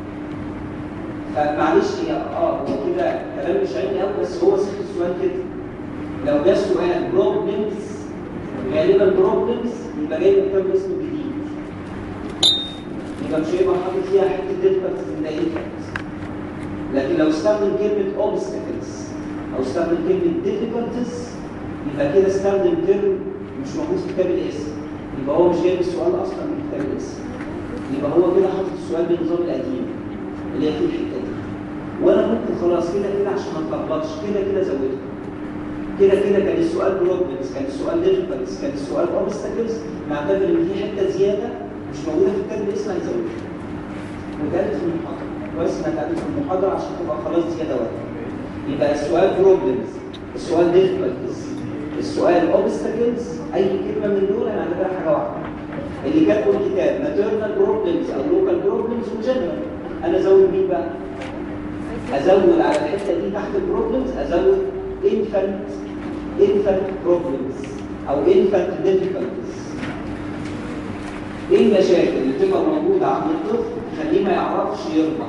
فمعلش هي اه هو كده كلام مش علمي قوي بس هو صيغه السؤال كده لو جه سؤال بروبلمز غالبا بروبلمز يبقى جاي من كتاب الاسم الجديد يبقى مش هيبقى حاطط فيها حته ديفكتس ان انفنت لكن لو استخدم كلمه اوبستكلز او استخدم كلمه difficulties يبقى كده استخدم ترم مش موجود في كتاب الاسم يبقى هو مش جايب السؤال اصلا من كتاب الاسم يبقى هو كده حاطط السؤال بالنظام القديم اللي هي في الحته دي وانا ممكن خلاص كده كده عشان ما اتلخبطش كده كده زودها كده كده كان السؤال بروبلمز كان السؤال ديفيكالتس كان السؤال اوبستكلز نعتبر ان في حته زياده مش موجوده في كتاب الاسم هنزودها وكانت في المحاضره كويس انها كانت في المحاضره عشان تبقى خلاص زياده واحده يبقى السؤال بروبلمز السؤال ديفيكالتس السؤال اوبستكلز اي كلمه من دول انا هعتبرها حاجه واحده اللي كاتبه الكتاب ماتيرنال بروبلمز او لوكال بروبلمز وجنرال انا ازود مين بقى؟ ازود على الحته دي تحت البروبلمز ازود infant infant problems او infant difficulties ايه المشاكل اللي بتبقى موجوده عند الطفل تخليه ما يعرفش يرضع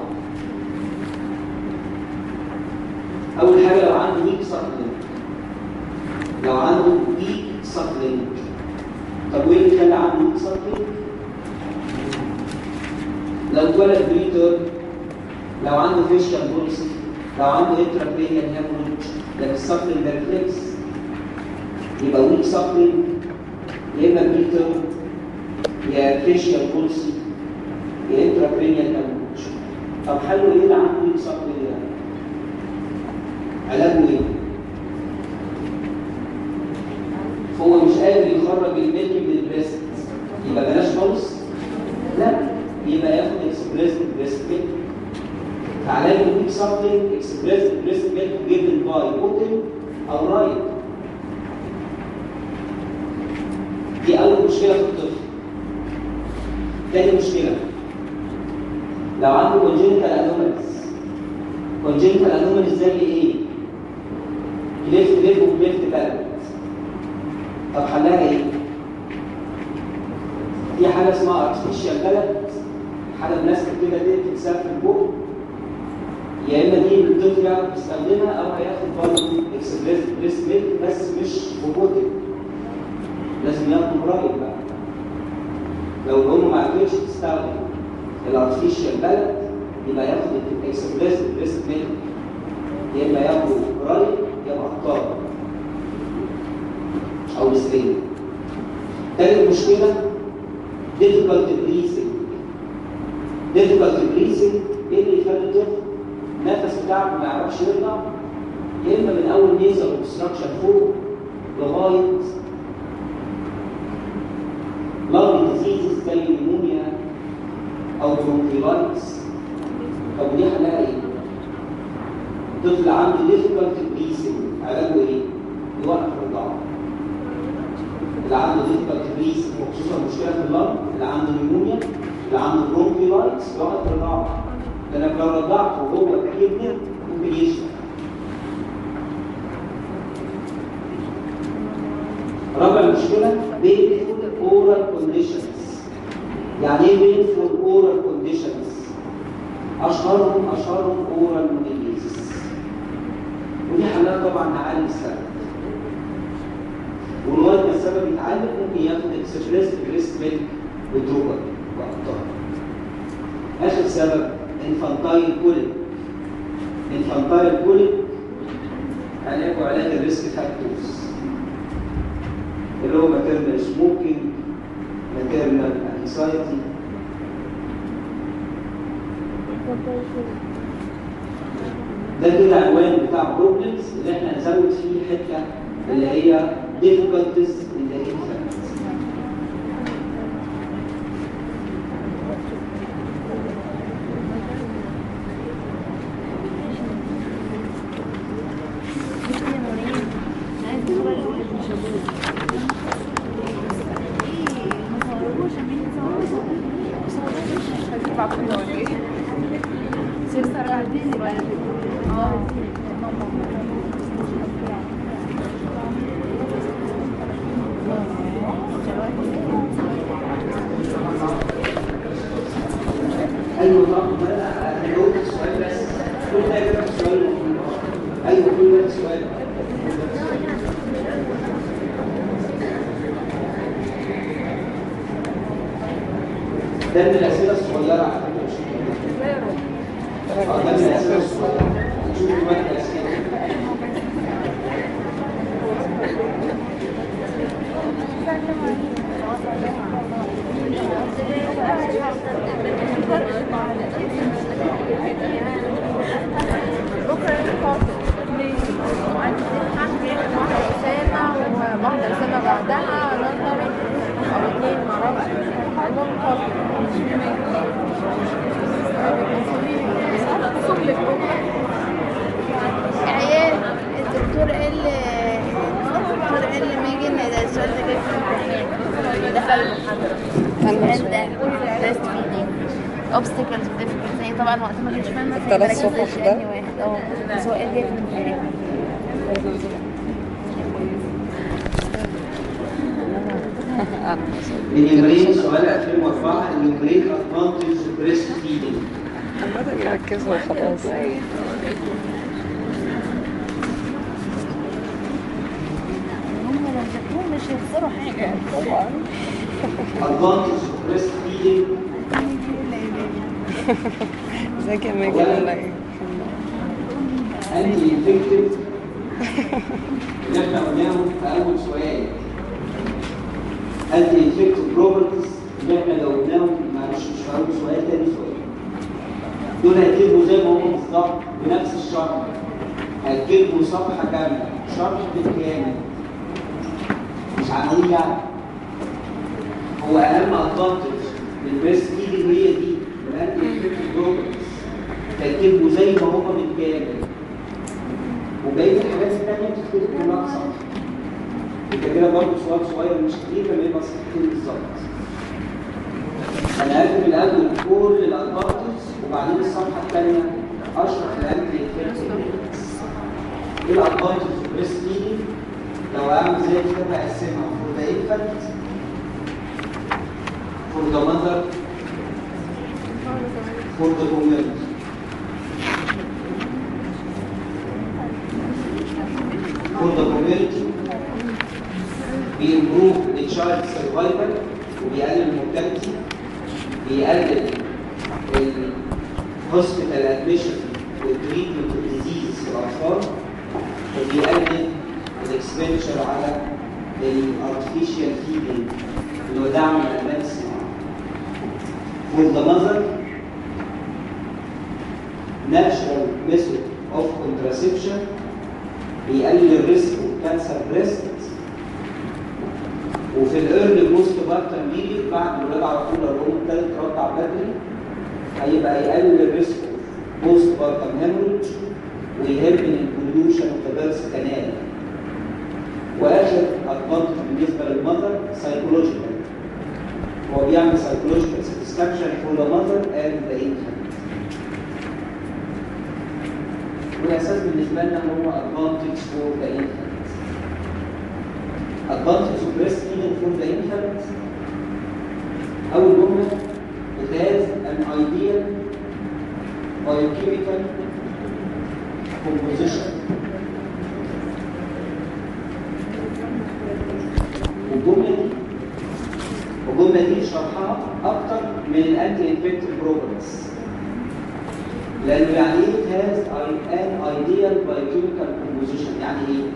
اول حاجه لو عنده ويك سبلنت لو عنده ويك سبلنت طب وايه اللي خلى عنده ويك سبلنت لو اتولد بريتر لو عنده فيشال بولسي لو عنده انترابرينيال هيموريج ده السفلنج ده ريفلكس يبقى ويك سفلنج يا اما بريتر يا فيشال بولسي يا انترابرينيال هيموريج طب حله ايه اللي عنده ويك سفلنج ده؟ علاجه ايه؟ هو مش قادر يخرج الميلك من البريست يبقى بلاش خالص لا يبقى ياخد اكسبريس بريست ميلك فعلاج الويك سبلينج اكسبريس بريست ميلك جيفن باي بوتل او رايت دي اول مشكله في الطفل تاني مشكله لو عنده كونجنتال انوماليز كونجنتال انوماليز زي ايه؟ كليفت ليف وكليفت بالانس طب حلها ايه؟ في حاجه اسمها ارتفيشال بلد حاجه بلاستيك كده تقفل سقف البوق يا اما دي الطفل يعرف يستخدمها او هياخد برضه اكسبريس بريست ميلك بس مش روبوتك لازم ياخده برايم بقى لو الام ما عرفتش تستخدم الارتفيشال بلد يبقى ياخد الاكسبريس بريست ميلك يا اما ياخده برايم يا اما اختار او بسرين تاني مشكله difficult breathing difficult breathing ايه اللي يخلي الطفل النفس بتاعه ما يعرفش يطلع يا اما من اول نيزل اوبستراكشن فوق لغايه لانج ديزيزز زي النيمونيا او برونكيلايتس طب دي حلها ايه؟ طفل عنده difficult breathing علاجه ايه؟ يوقف الرضاعه اللي عنده difficult breathing وخصوصا مشكله في اللنج اللي عنده نيمونيا اللي عنده برونكيلايتس يوقف الرضاعه لانك لو رضعته وهو كبير ممكن يشفى رابع مشكله painful oral conditions يعني ايه painful oral conditions اشهرهم اشهرهم oral mononucleosis ودي حلها طبعا نعالج السبب ولغايه ما السبب يتعالج ممكن ياخد اكسبريس بريست ميلك ودروبر واقطار اخر سبب انفانتايل كوليك انفانتايل كوليك علاجه علاج الريسك فاكتورز اللي هو ماتيرنال سموكينج ماتيرنال انكسايتي ده كده عنوان بتاع بروبلمز اللي احنا نزود فيه حته اللي هي difficulties in the infant ايوه طب انا هجاوب السؤال بس كل ده كده سؤال ايوه كل ده سؤال ده من الاسئله الصغيره على فكره مش كبيرة. اه ده من الاسئله الصغيره شوف دلوقتي الاسئله بكره الفاصل عندي واحدة أسامة وواحدة أسامة بعدها نظري أو اتنين معرفش المهم فاصل عيال الدكتور قال الدكتور قال لما يجي ان ده السؤال ده جاي في الامتحان دخل المحاضرة and breast feeding obstacles و difficulties هي طبعا وقت ما كنتش فاهمة فهي الثلاث مركزة صفح يسألني ده؟ واحد اه بس هو قال جاي في الامتحان اليومين سؤال 2004 اليومين ادفانتج بريست فيدنج بدأ يركزوا خلاص هم لو ذاكروه مش هيخسروا حاجة طبعا ادفانتج بريست فيدنج ازيك يا ماجد ولا ايه؟ انتي انفكتيف اللي احنا قلناهم في اول سؤال انتي انفكتيف بروبرتيز اللي احنا لو قلناهم معلش مش في اول سؤال تاني سؤال دول هيكتبوا زي ما هم بالظبط بنفس الشرح هيكتبوا صفحه كامله شرح بالكامل مش عناوين يعني هو اهم ادفانتج للبريست فيدنج هي دي الانتي انفكتيف بروبرتيز هيكتبوا زي ما هم بالكامل وبقيه الحاجات التانية بتختلف كلها صح. يبقى كده برضه سؤال صغير مش كتير لما يبقى صفحتين بالظبط. انا هكتب الاول كل الادفانتج وبعدين الصفحه الثانيه اشرح الانتي انفكتيف ايه الادفانتج في بريست فيدنج لو اعمل زي كده هقسمها فور ذا انفانت فور ذا ماذر فور ذا كوميونتي for the community بيمبروف التشايلد سرفايفل وبيقلل المورتاليتي بيقلل الهوسبيتال ادميشن والتريتمنت ديزيز في الاطفال وبيقلل الاكسبنشر على الارتفيشال فيدنج اللي هو دعم الالمان الصناعي for the mother natural method of contraception بيقلل الريسك اوف كانسر بريست وفي الايرلي بوست بارتم بيريد بعد الولاده على طول لو الام ابتدت ترضع بدري هيبقى يقلل الريسك اوف بوست بارتم هيموريدج ويهب البوليوشن اوف ذا بيرث كانال واخر ادفانتج بالنسبه للمذر سايكولوجيكال هو بيعمل سايكولوجيكال ساتسفاكشن فور ذا مذر اند ذا انفانت والاساس بالنسبه لنا هو advantage for the infant. Advantage of breastfeeding for the infant أول جملة it has an ideal biochemical composition والجملة دي والجملة دي شرحها أكتر من الأنتي انفكتيف بروجرامز لانه يعني ايه it has an ideal biochemical composition يعني ايه؟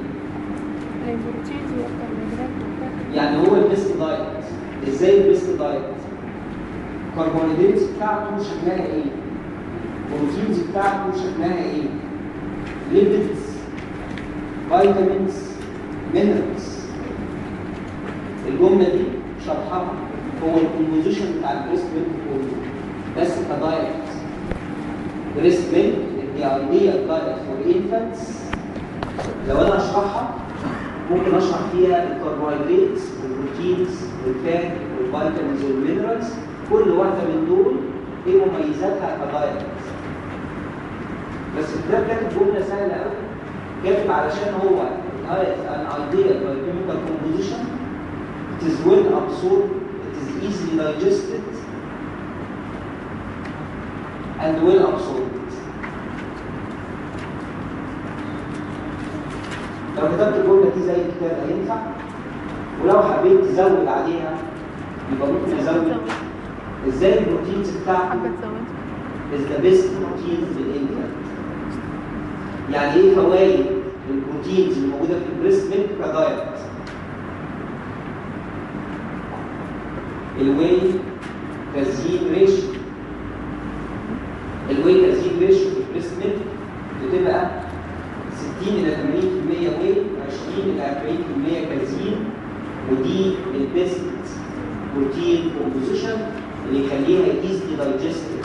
يعني هو البيست دايت ازاي البيست دايت؟ الكربوهيدرات بتاعته شكلها ايه؟ البروتينز بتاعته شكلها ايه؟ ليبيدز فيتامينز مينرالز الجمله دي شرحها هو الكومبوزيشن بتاع البريست ميلك كله بس كدايت بريست ميلك the ideal diet for infants لو انا اشرحها ممكن اشرح فيها الكربوهيدرات والبروتينز والفات والفيتامينز والمينرالز كل واحده من دول ايه مميزاتها كدايت بس الكتاب كاتب جمله سهله قوي كاتب علشان هو diet an ideal biochemical composition it is well absorbed it is easily digested and well absorbed لو كتبت الجمله دي زي الكتاب هينفع ولو حبيت تزود عليها يبقى ممكن ازود ازاي البروتينز بتاعته is the best protein في الانفانت يعني ايه فوائد البروتينز الموجوده في البريست ميلك كدايت الواي تزيين ريشيو الواي تزيين ريشيو في البريست ميلك بتبقى 60 الى 80% واي و20 الى 40% كازين ودي البيست بروتين كومبوزيشن اللي يخليها ايزلي دايجستد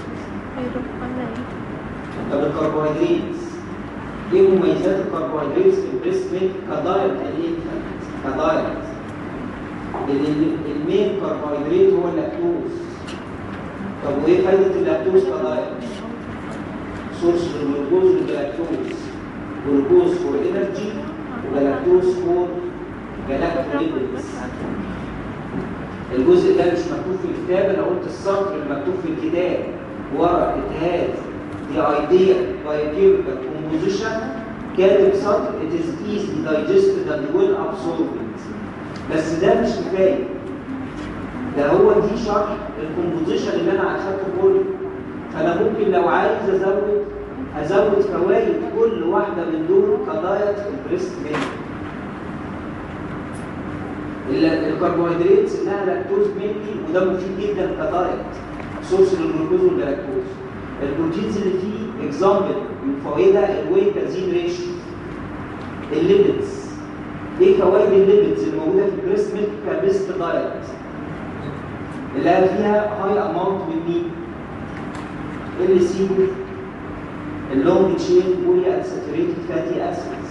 طب الكربوهيدرات ايه مميزات الكربوهيدرات في البريست ميلك كدايت الانفانت كدايت لان المين كربوهيدرات هو اللاكتوز طب وايه فايده اللاكتوز كدايت؟ سورس للجلوكوز والجلاكتوز جلوكوز فور انرجي وجلاكتوز فور جلاكتوليبيدز الجزء ده مش مكتوب في الكتاب انا قلت السطر اللي مكتوب في الكتاب ورا اتهاد the idea biochemical composition كاتب سطر it is easily digested and well absorbed بس ده مش كفايه ده هو دي شرح الكومبوزيشن اللي انا اخدته كله فانا ممكن لو عايز ازود ازود فوائد كل واحده من دول كدايت في البريست ميلك الكربوهيدرات انها لاكتوز مينلي وده مفيد جدا كدايت سورس للجلوكوز والجلاكتوز البروتينز اللي فيه اكزامبل من فوائدها الواي كازين ريشيو الليبيدز ايه فوائد الليبيدز الموجوده في البريست ميلك كبيست دايت اللي قال فيها هاي اماونت من مين؟ ال سي اللونج تشين بولي انساتوريتد فاتي اسيدز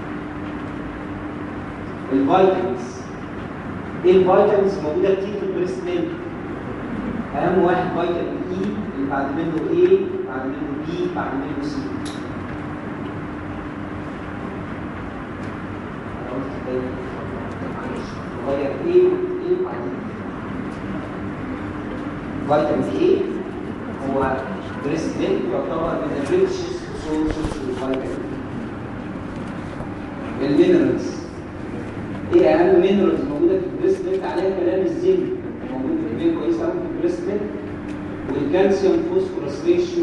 الفيتامينز ايه الفيتامينز موجوده كتير في البريست ميلك اهم واحد فيتامين اي اللي بعد منه ايه بعد منه بي بعد منه سي غير ايه ايه بعدين فيتامين ايه هو بريست ميلك يعتبر من الريتشست سورسز للفيتامين المينرالز ايه اهم مينرالز موجوده في البريست ميلك عليها كلام الزنك موجود في البيت كويس قوي في البريست ميلك والكالسيوم فوسفورس ريشيو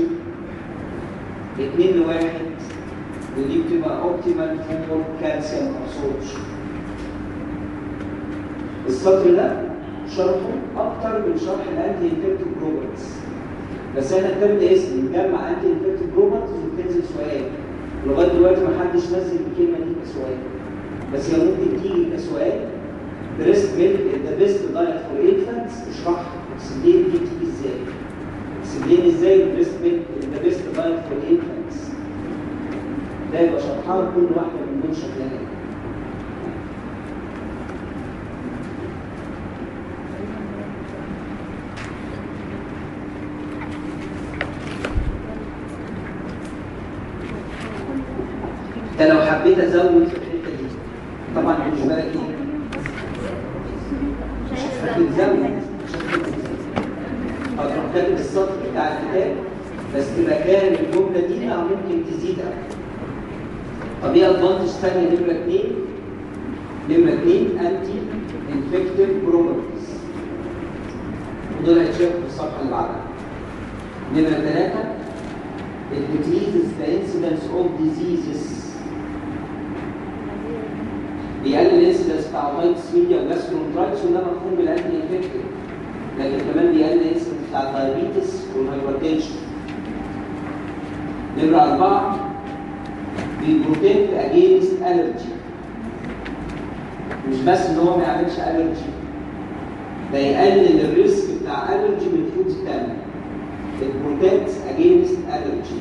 2 لواحد ودي بتبقى اوبتيمال فور كالسيوم ابسوربشن السطر ده شرحه اكتر من شرح الانتي انفكتيف بروبرتيز بس احنا كتاب ده اسم نجمع انتي انفكتيف بروبرتيز وبتنزل سؤال لغايه دلوقتي ما حدش نزل الكلمه دي كسؤال بس هي ممكن تيجي كسؤال بريست ميلك ذا بيست دايت فور انفانتس اشرح اكسبلين دي بتيجي ازاي اكسبلين ازاي البريست ميلك ذا بيست دايت فور انفانتس ده يبقى شرحها كل واحده من دول شكلها ايه ده لو حبيت ازود في الحته دي طبعا بالنسبه لك ايه؟ مش هتزود مش هتزود هتروح كاتب السطر بتاع الكتاب بس مكان الجمله دي لا ممكن تزيد أكتر. طب ايه ادفانتج ثانيه نمره اثنين؟ نمره اثنين انتي انفكتيف بروبرتيز ودول هيتشافوا في الصفحه اللي بعدها نمره ثلاثه it decreases the incidence of diseases بيقلل الانسيدنس بتاع اوتايتس ميديا وجاسترونترايتس وده مفهوم بالانتي انفكتيف لكن كمان بيقلل الانسيدنس بتاع الدايابيتس والهايبرتنشن نمرة أربعة بيبروتكت اجينست الرجي مش بس ان هو ما يعملش الرجي ده يقلل الريسك بتاع الرجي من فودز تانية it protects against allergy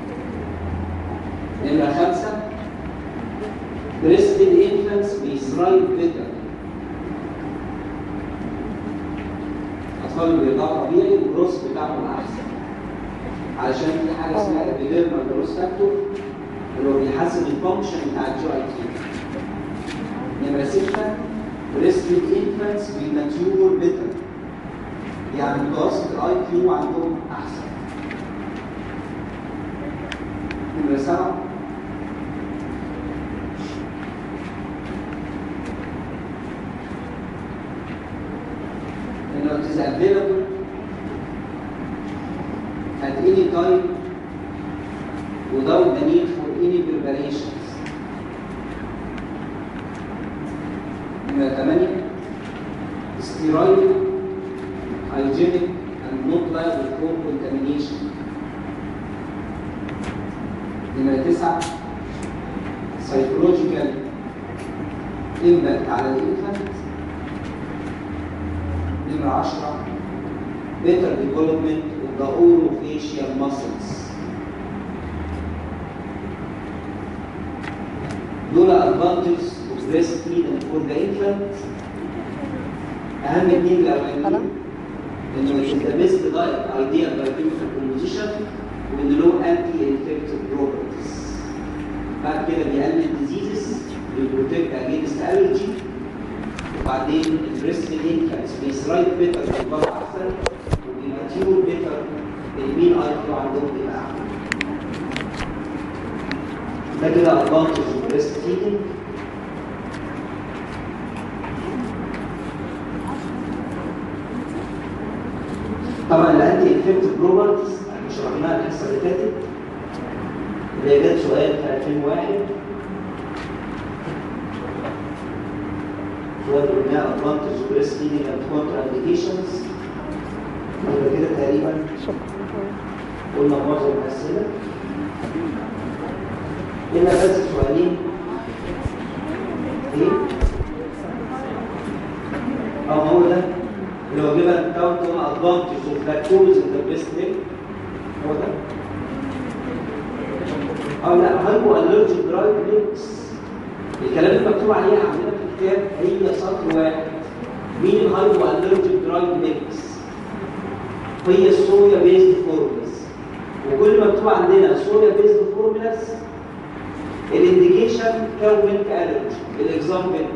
نمرة خمسة breastfed infants may thrive better الأطفال اللي بيرضعوا طبيعي الجروس بتاعهم أحسن علشان في حاجة اسمها epidermal growth factor اللي هو بيحسن الفانكشن بتاع الجي اي تي نمرة ستة breastfed infants will mature better يعني متوسط الاي كيو عندهم احسن نمرة سبعة انه it is available at any time without the need for any preparations نمرة ثمانية sterile hygienic and not liable for contamination. نمرة تسعة psychological impact على الانفانت. نمرة عشرة better development of the orofacial muscles. دول advantages of breastfeeding for the infant. أهم اتنين الأولانيين انه يبقى بيست دايت ايديال بايوكيميكال كومبوزيشن وان له انتي انفكتيف بروبرتيز بعد كده بيقلل ديزيزز بيبروتكت اجينست الرجي وبعدين البريست انفانتس بيسرايت بيتر بيكبروا احسن وبيماتيور بيتر المين اي كيو عندهم بيبقى اعلى ده كده ادفانتج البريست فيدنج طبعا الانتي انفكتيف بروبرتيز احنا شرحناها الحصه اللي فاتت اللي هي جت سؤال في 2001 سؤال قلناه ادفانتج بريست فيدنج اند كونترا انديكيشنز يبقى كده تقريبا قلنا معظم الاسئله هنا بس سؤالين ايه؟ اه هو ده اللي هو جيبها كاونت اون ادفانتج اوف لاكتوز ان ذا بريست ميلك هو ده او لا هايبو الرجيك درايف ميكس الكلام اللي مكتوب عليها عندنا في الكتاب هي سطر واحد مين الهايبو الرجيك درايف ميكس هي الصويا بيزد فورمولاز وكل ما مكتوب عندنا صويا بيزد فورمولاز الانديكيشن كون ميلك الرجي الاكزامبل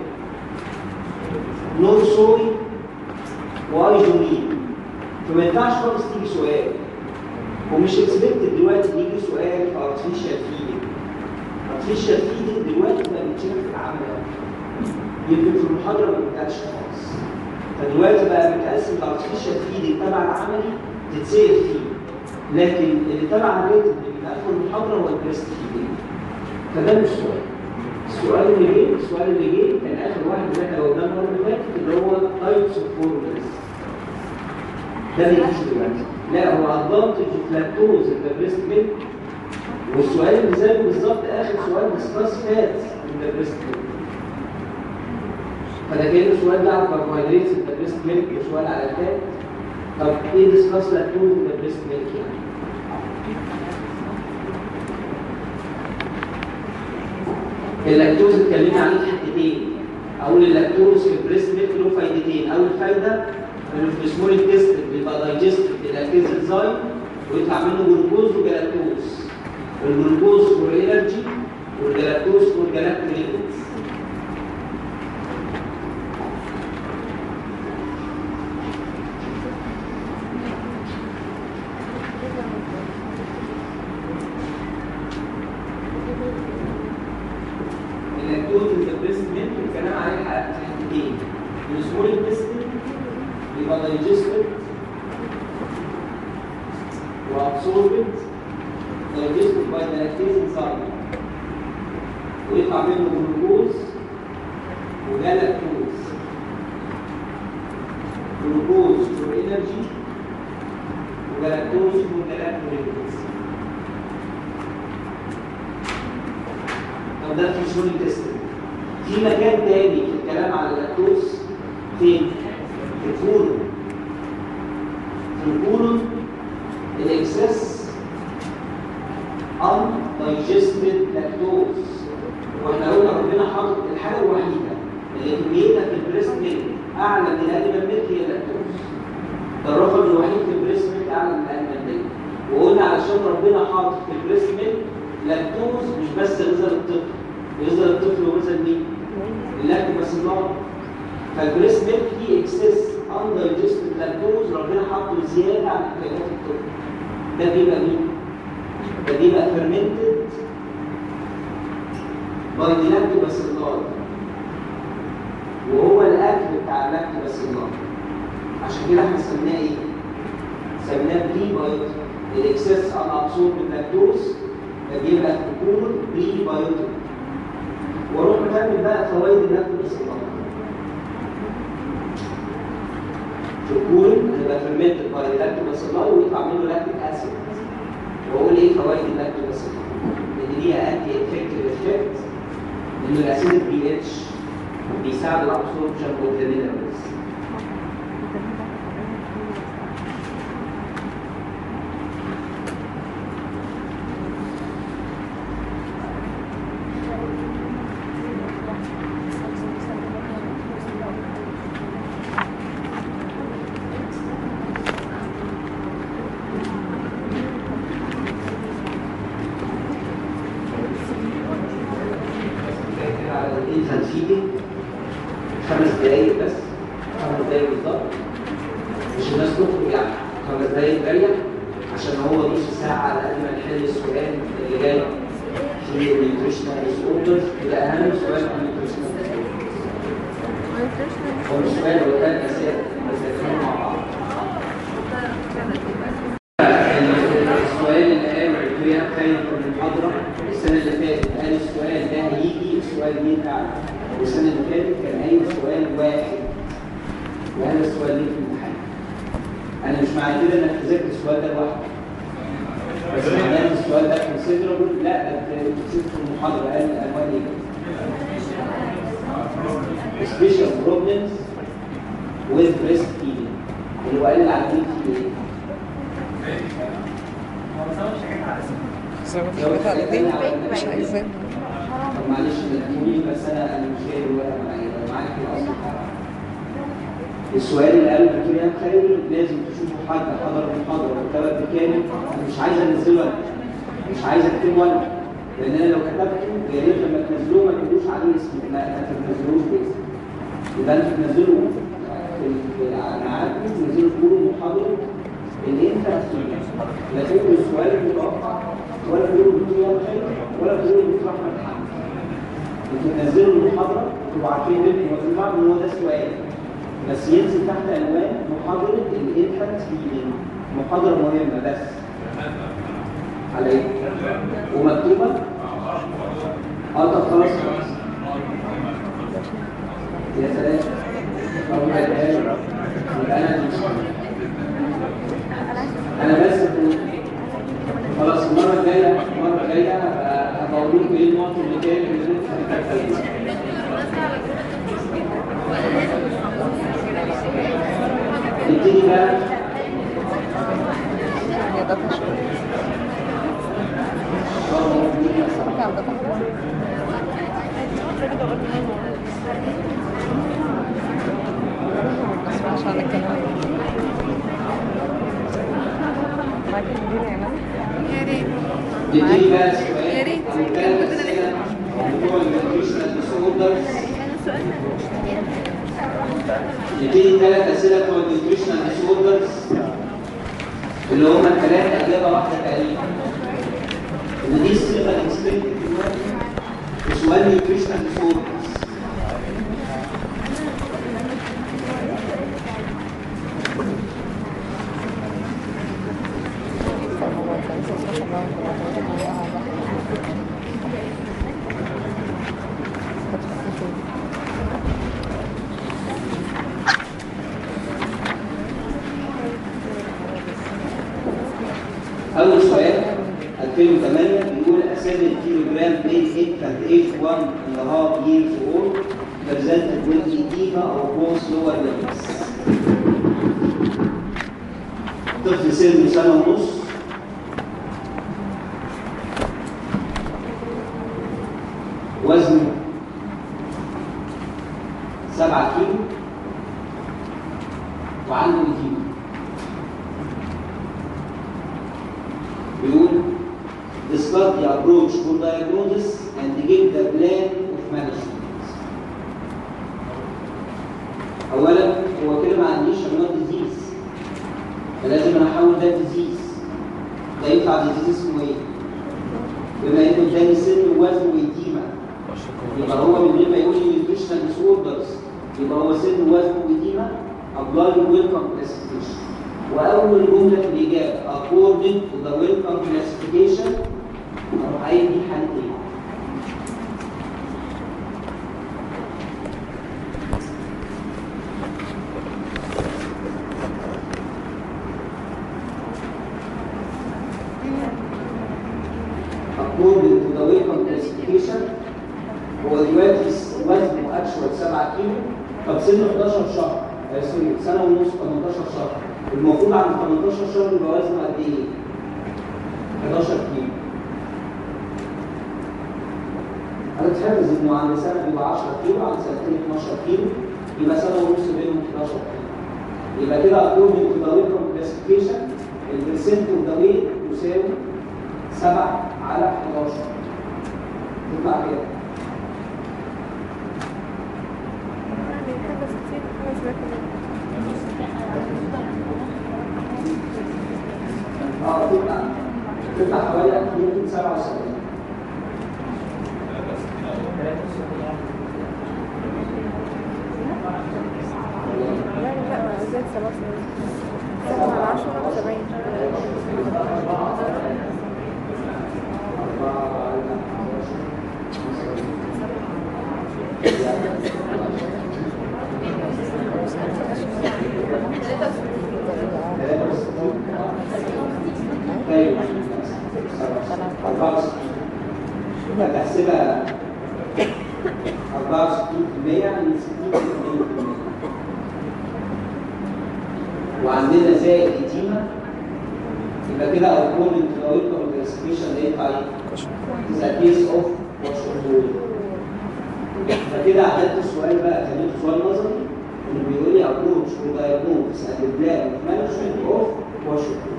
نور صوي وايزومين فما ينفعش خالص تيجي سؤال ومش اكسبكتد دلوقتي يجي سؤال ارتفيشال فيدنج سبيشال فيدنج دلوقتي بقى بيتشرح في العمل أوي. يمكن في المحاضره ما بيتقالش خالص فدلوقتي بقى متقسم الارتفيشال فيدنج تبع العملي تتسال فيه لكن اللي تبع الريتم اللي بيتقال في المحاضره هو البريست فيدنج فده مش سؤال السؤال اللي جه السؤال اللي جه كان اخر واحد اللي احنا جاوبناه المره اللي فاتت اللي هو تايبس اوف فورمولاز ده اللي يجيش دلوقتي لا هو ادفانتج اوف لاكتوز ان ذا بريست ميلك والسؤال اللي زيه بالظبط اخر سؤال ديسكاس فات ان ذا بريست ميلك فده كانه سؤال ده على الكربوهيدرات ان ذا بريست ميلك وسؤال على الفات طب ايه ديسكاس لاكتوز ان ذا بريست ميلك يعني؟ اللاكتوز اتكلمنا عليه في حتتين اقول اللاكتوز في البريست ميلك له فايدتين اول فايده انه في السمول انتست بيبقى دايجست للاكتيز انزايم ويطلع منه جلوكوز وجلاكتوز الجلوكوز فور انرجي والجلاكتوز فور جلاكتوليبيدز اللاكتوز في البريست ميلك الكلام عليه حلقة- حلقتين السمول انتستين يبقى digested وabsorbed digested by the lactase enzyme ويطلع منه جلوكوز وجلاكتوز جلوكوز for energy وجلاكتوز for galactolipids طب ده في شغل التستن في مكان تاني في الكلام على اللاكتوز فين؟ في الكولون في الكولون الاكسس undigested lactose واحنا قلنا ربنا حاطط الحاجه الوحيده اللي كميتها في البريست ميلك اعلى من الانيمال ميلك هي اللاكتوز ده الرقم الوحيد في البريست ميلك اعلى من الانيمال ميلك وقلنا علشان ربنا حاطط في البريست ميلك لاكتوز مش بس غذاء الطفل غذاء الطفل وغذاء مين؟ اللاكتوباسيلار فالبريست ميلك فيه اكسس اندايجستد لاكتوز ربنا حاطه زياده عن احتياجات الطفل ده بيبقى مين؟ ده بيبقى فيرمنتد باي ذا لاكتوباسيلار وهو الاكل بتاع اللاكتوباسيلار عشان كده احنا سميناه ايه؟ سميناه بري بايوتيك الاكسس ان ابسورب اللاكتوز بيبقى تكون بري بايوتيك واروح مكمل بقى فوائد اللاكتوباسيلار في الكولون هيبقى فيرمنتد باي اللاكتوباسيلار ويطلع منه لاكتيك اسيد واقول ايه فوائد اللاكتوباسيلار ان ليها انتي افكتيف افكت ان الاسيد بي اتش بيساعد الابسوربشن اوف ذا مينرالز على الانفانت فيدنج خمس دقايق بس خمس دقايق بالظبط مش الناس تخرج يعني خمس دقايق جايه عشان هو نص ساعه على قد ما نحل السؤال اللي جاي في النيوتريشنال ديس اوردرز ده اهم سؤال في النيوتريشنال هو مش سؤال هو ثلاث اسئله بس هيفهموا مع بعض السؤال اللي قال الدكتور خايف من المحاضره السنه اللي فاتت قال السؤال ده هيجي السؤال جه فعلا والسنه اللي فاتت كان قايل سؤال واحد وهذا السؤال ليه في الامتحان انا مش معنى كده انك تذاكر السؤال ده لوحده بس معناه ان السؤال ده كونسيدربل لا ده تكتب في المحاضره قال الانواع ايه special problems with breastfeeding اللي هو قال العديد في ايه؟ زود حاجات على دي مش عايزاه طب معلش تقولي بس انا انا مش جاي الورقه معايا أنا معاك في الاصل السؤال اللي قاله الدكتور ايهاب خيري لازم تشوفوا حد حضر المحاضره وكتبها بالكامل انا مش عايز انزله انا مش عايز اكتبه انا لان انا لو كتبته يا ريت لما تنزلوه ما تكتبوش عليه اسمي لا ما تنزلوش باسمي يبقى انتوا تنزلوا في- في- معاكم تنزلوا تقولوا محاضره اللي انت هتسمعه لا تقولوا السؤال المتوقع ولا بيقولوا دكتور يا خير ولا بيقولوا دكتور احمد حمد انتوا تنزلوا المحاضره تبقوا عارفين بينكم وبين بعض ان هو ده سؤال بس ينزل تحت عنوان محاضره الانفانت فيدنج محاضره مهمه بس على ايه؟ ومكتوبه اه طب خلاص خلاص. يا سلام طب ما يبقاش. يبقى انا مش انا بس خلاص المره الجايه المره الجايه هبقى هبقى اقول لكم ايه النقط اللي كانت اللي انتوا محتاجين نبتدي بقى يا ده تشوف كام ده بس عشان الكلام معاك الدنيا يا مان يا ريت نبتدي بقى السؤال يا ريت. هنتكلم اسئله موضوع النيوتريشنال ديس اوردرز نبتدي ثلاث اسئله بتوع النيوتريشنال ديس اوردرز اللي هم الثلاث اجابه واحده تقريبا ان دي الصيغه الاكسبكتد في سؤال نيوتريشنال ديس اوردرز هو كان سياسة الله وكان اول سؤال 2008 بيقول a 7 kilogram male infant age 1 and a half years old presented with edema or both lower limbs طفل سنه سنه ونص وزنه 7 كيلو وعنده edema بيقول discuss the approach for diagnosis and give the plan of management. أولا هو كده ما عنديش another disease فلازم أنا أحول ده disease ده يطلع disease اسمه إيه؟ بما إنه اداني سن ووزن وإديمة يبقى هو من غير ما يقول لي nutritional disorders يبقى هو سن ووزن وإديمة apply welcome classification واول جمله في الاجابه according to the welcome classification اروح قايل دي حالتين according to the welcome classification هو دلوقتي وزنه اكشوال 7 كيلو طب سنه 11 شهر آه، سوري سنه ونص 18 شهر المفروض عند 18 شهر يبقى وزنه قد ايه؟ 11 كيلو هتتحفظ انه عند سنه بيبقى 10 كيلو عند سنتين 12 كيلو يبقى سنه ونص بينهم 11 كيلو يبقى كده according to the welcome classification البرسنت اوف ذا ويت يساوي 7 على 11 تطلع كده اه تطلع تطلع حوالي يمكن 77 لا لا زاد سبعة سبعة على عشرة سبعين طيب 64 هتحسبها 64% من 60% وعندنا زائد إديمة يبقى كده according to the welcome classification ده يطلع ايه؟ is a case of washable فكده عدلت السؤال بقى خليته سؤال نظري اللي بيقول لي approach to diagnose and plan of management of washable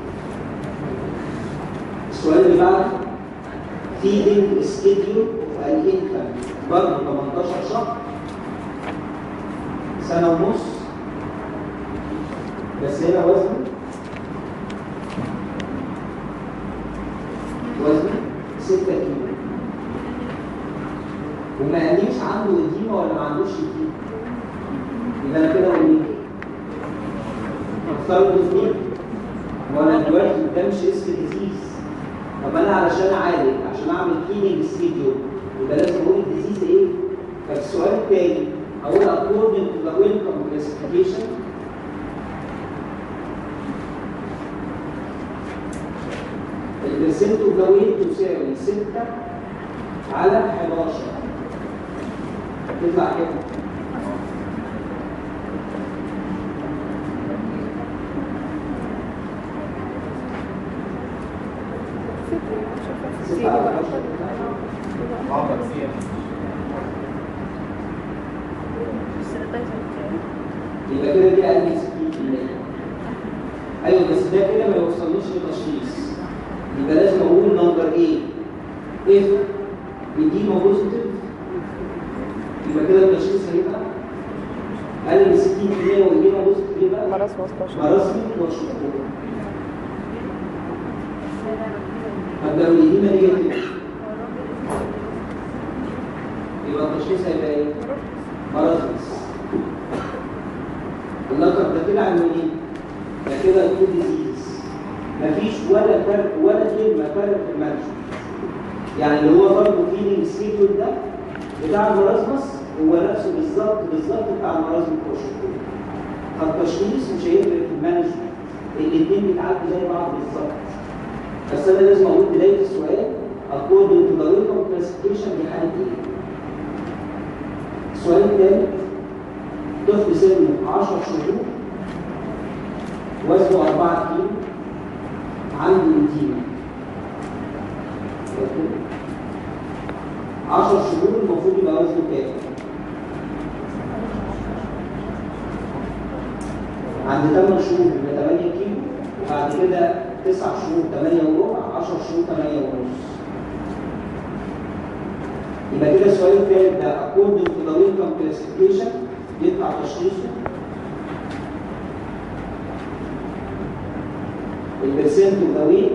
السؤال اللي بعده feeding schedule of an infant برضه 18 شهر سنة ونص بس هنا وزنه وزنه وما قاليش عنده اديمه ولا ما عندوش اديمه يبقى انا كده اقول ايه؟ اختار الاثنين وانا دلوقتي قدام شيست ديزيز طب انا علشان اعالج عشان اعمل كليننج سكيدول يبقى لازم اقول الديزيز ايه؟ فالسؤال الثاني اقول according to the welcome classification البرسنت اوف ذا ويت تساوي 6 على 11 تطلع كده سيدي بقى يبقى كده دي اقل من 60% ايوه بس ده كده ما يوصلنيش لتشخيص يبقى لازم اقول نمبر ايه اف دي بوزيتيف يبقى كده التشخيص هيبقى اقل من 60% والدي بوزيتيف يبقى مرض وسط مراسمي وشكور طب لو الإديمة نيجاتيف يبقى التشخيص هيبقى ايه؟ مراسمس اللقب ده كده عن منين؟ ده كده الكود ديزيز مفيش ولا فرق ولا كلمة فرق في المانجمنت يعني اللي هو برضه فيلينج سكيدول ده بتاع المراسمس هو نفسه بالظبط بالظبط بتاع المراسم والشكور فالتشخيص مش هيفرق في المانجمنت الاثنين بيتعالجوا زي بعض بالظبط بس انا لازم اقول بدايه السؤال according to the welcome classification دي حاله ايه؟ السؤال الثاني طفل سنه 10 شهور وزنه 4 كيلو عنده انتيما 10 شهور المفروض يبقى وزنه كام؟ عند 8 شهور يبقى 8 كيلو وبعد كده 9 شهور 8 وربع 10 شهور 8 ونص يبقى كده السؤال الثالث ده according to the welcome classification يطلع تشخيصه البرسنت اوف ذا ويت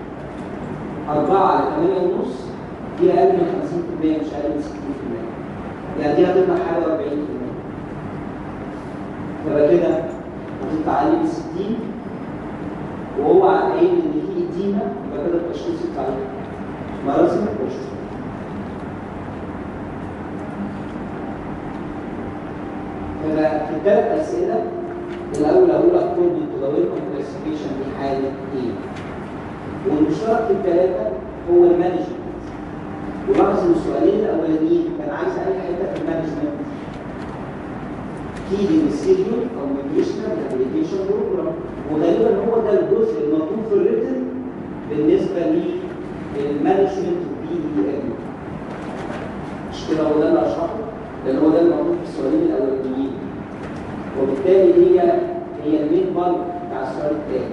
4 على 8 ونص دي اقل من 50% مش اقل من 60% يعني دي هتطلع حاجه 40% يبقى كده هتطلع اقل من 60 وهو قايل ان في اديمه يبقى كده التشخيص بتاع مراسم الكشف فبقى في الثلاث اسئله الاول اقول according to the welcome classification دي حاله ايه؟ والمشترك في الثلاثه هو المانجمنت ولاحظ ان السؤالين الاولانيين كان عايز اي حته في المانجمنت كيدنج سكيدول او نيوتريشنال ريهابيليتيشن بروجرام وغالبا هو ده الجزء المطلوب في الريتن بالنسبه للمانجمنت بي دي ام مش كده هو ده اللي اشرحه لان هو ده المطلوب في السؤالين الاولانيين وبالتالي هي هي المين بال بتاع السؤال الثاني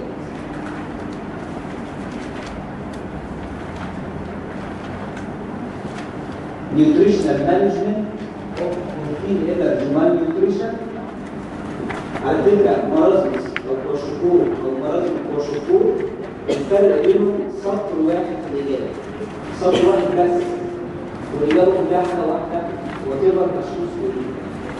نيوتريشنال مانجمنت بروتين انرجي مال نيوتريشن على فكره مرازمس او كوشكور او مرازم كوشكور الفرق بينهم سطر واحد في الاجابه سطر واحد بس والاجابه كلها حاجه واحده وتقدر تشخيص ايه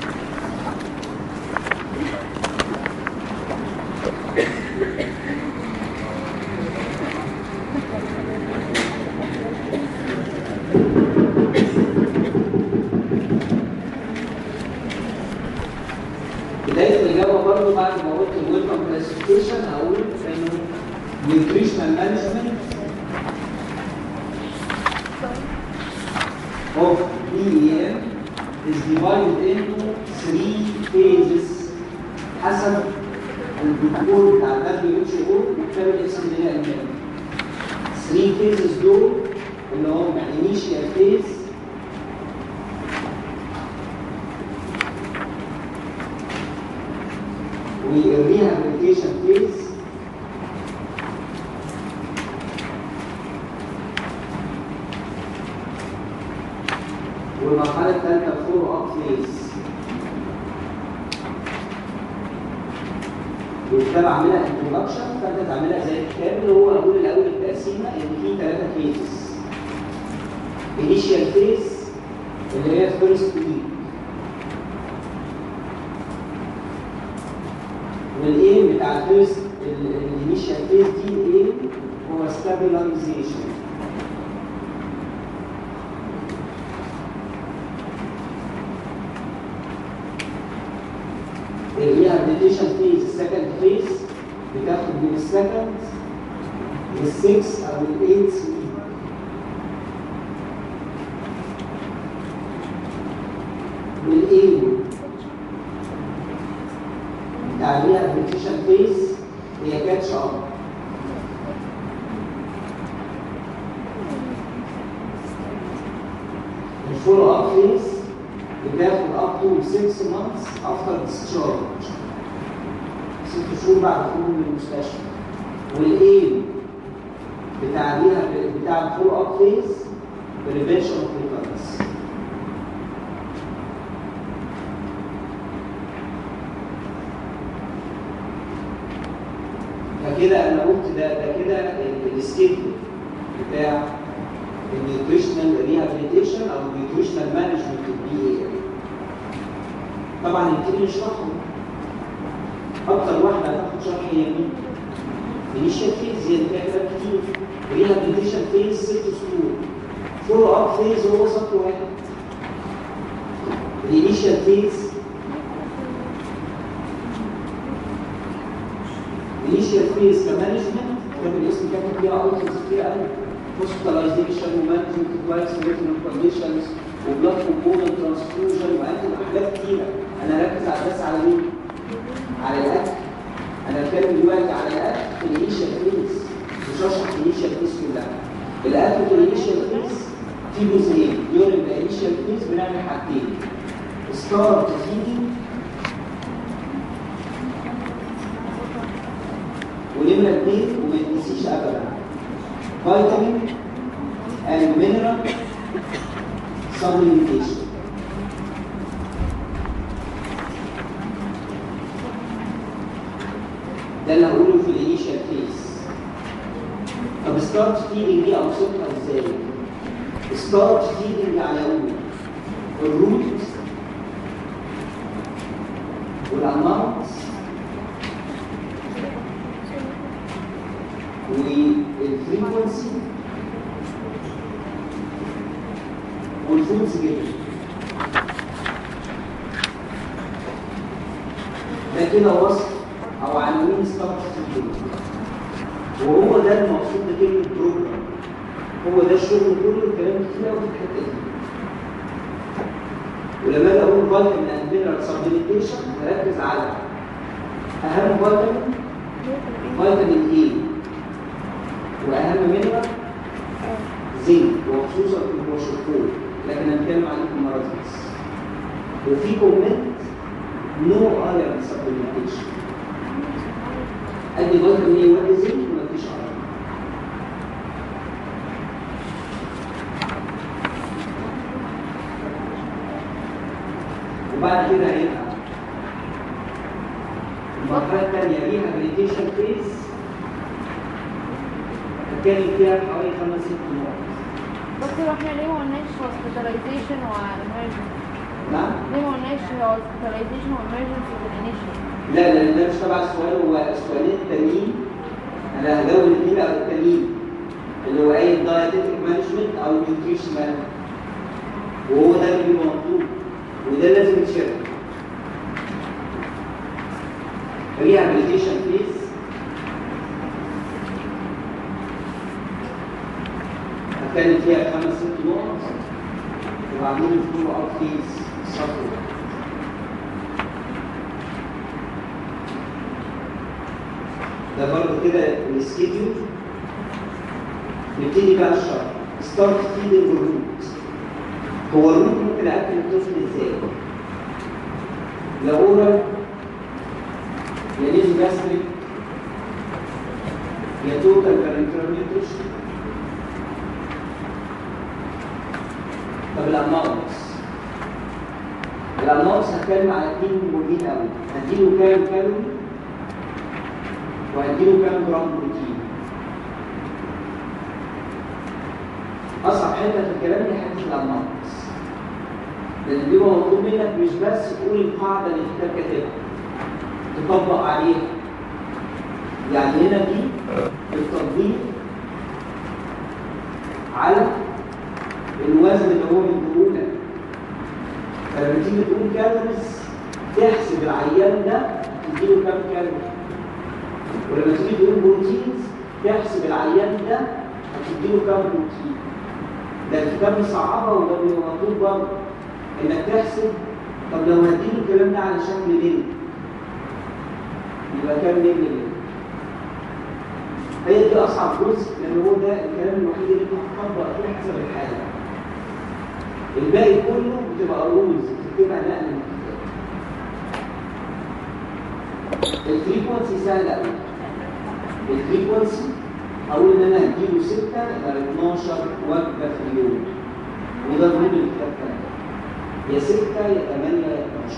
بداية الإجابة برضه بعد ما قلت الويلكم كلاسيفيكيشن هقول إنه nutritional management of BEM is divided into three phases حسب الدكتور بتاع الدبليو اتش او وكتاب الاسكندريه الالماني 3 phases دول اللي هم initial phase والريهابيليتيشن فيز والمرحلة الثالثة فولو اب فيز والكتاب عاملها انترودكشن فانت تعملها زي الكتاب اللي هو اقول الاول التقسيمه ان في ثلاثه فيزز انيشال فيز اللي هي فيرست ويك والايم بتاع الفيرست الانيشال فيز دي الايم هو ستابلايزيشن الريهابيليتيشن فيز السكند فيز بتاخد من السكند للسكس او الايت ويك والايم بتاع الريهابيليتيشن فيز هي كاتش اب الفولو اب فيز بتاخد up to 6 months after discharge ست شهور بعد خروج من المستشفى والايم بتاع ديها بتاع الفولو اب فيز prevention of recurrence فكده انا قلت ده ده كده السكيل بتاع النيوتريشنال ريهابيليتيشن او النيوتريشنال مانجمنت البي اي طبعا نبتدي نشرحهم اكتر واحده هتاخد شرح هي مين؟ انيشال فيز هي اللي فيها كلام كتير ريهابيليتيشن فيز ست شهور فولو اب فيز هو سطر واحد الانيشال فيز الانيشال فيز كمانجمنت كان الاسم كاتب فيها اوتلز كتير قوي hospitalization ومانجمنت كويس وميتنال كونديشنز وبلاد كومبوننت ترانسفيوجن وانتي حاجات كتيره انا ركز على بس على مين؟ على الاكل انا بتكلم دلوقتي على الاكل في الانيشال فيز مش هشرح الانيشال فيز كلها الاكل في الانيشال فيز في جزئين دول الانيشال فيز بنعمل حاجتين ستارت فيدنج ونمرة اثنين وما تنسيش ابدا فيتامين and mineral supplementation ده اللي هقوله في الانيشال فيز طب ستارت فيدنج دي اوصفها ازاي؟ ستارت فيدنج على اول الروت والاماونت والفريكونسي والفودز جدا ده كده وصف او عناوين ستارت فيدنج وهو ده المقصود بكلمه بروجرام هو ده الشغل كله الكلام كتير قوي في الحته دي ولما اجي اقول فيتامين اند مينرال سبليمنتيشن هركز على اهم فيتامين فيتامين اي واهم منها زنك وخصوصا في البروشوكول لكن هنتكلم عليه في المره دي بس وفي كومنت نو ايرون سبليمنتيشن ادي فيتامين اي وادي زنك ومفيش ايرون وبعد كده هيبقى المرحله الثانيه ريهابيليتيشن فيز هتكلم فيها حوالي خمس ست نقط دكتور احنا ليه ما قلناش hospitalization وemergency؟ نعم ليه ما قلناش hospitalization وemergency في الانيشال؟ لا لا ده مش تبع السؤال هو السؤالين التانيين انا هجاوب الاثنين او التانيين اللي هو اي دايتيتك مانجمنت او نيوتريشن مانجمنت وهو ده اللي بيبقى مطلوب وده لازم يتشرح ريهابيليتيشن فيز هتكلم فيها خمس ست نقط وبعدين الفولو اب فيز سطر ده برضه كده السكيدول نبتدي بقى الشرح ستارت فيدنج الروت هو الروت ممكن اكل الطفل ازاي؟ لا اورال يا ليزو جاستريك يا توتال بارنترال نيوتريشن طب الاناونس الاناونس هتكلم على اتنين مهمين قوي هديله كام كالوري وهديله كام جرام بروتين اصعب حته في الكلام دي حته الاناونس لان بيبقى مطلوب منك مش بس تقول القاعده اللي الكتاب كاتبها تطبق عليها يعني هنا دي التطبيق على الوزن اللي هو مديهولك فلما تيجي تقول كالوريز تحسب العيان ده تديله كام كالوري ولما تيجي تقول بروتينز تحسب العيان ده هتديله كام بروتين ده الكتاب مصعبها وده بيبقى مطلوب برضه انك تحسب طب لو هديله الكلام ده على شكل ملي يبقى كام ملي ملي هي دي اصعب جزء لان هو ده الكلام الوحيد اللي بتطبق فيه حسب الحاله الباقي كله بتبقى رولز بتكتبها نقل من الكتاب الفريكونسي سهل قوي الفريكونسي اقول ان انا هديله 6 الى 12 وجبه في اليوم وده ضمن الكتاب كمان يا 6 يا 8 يا 12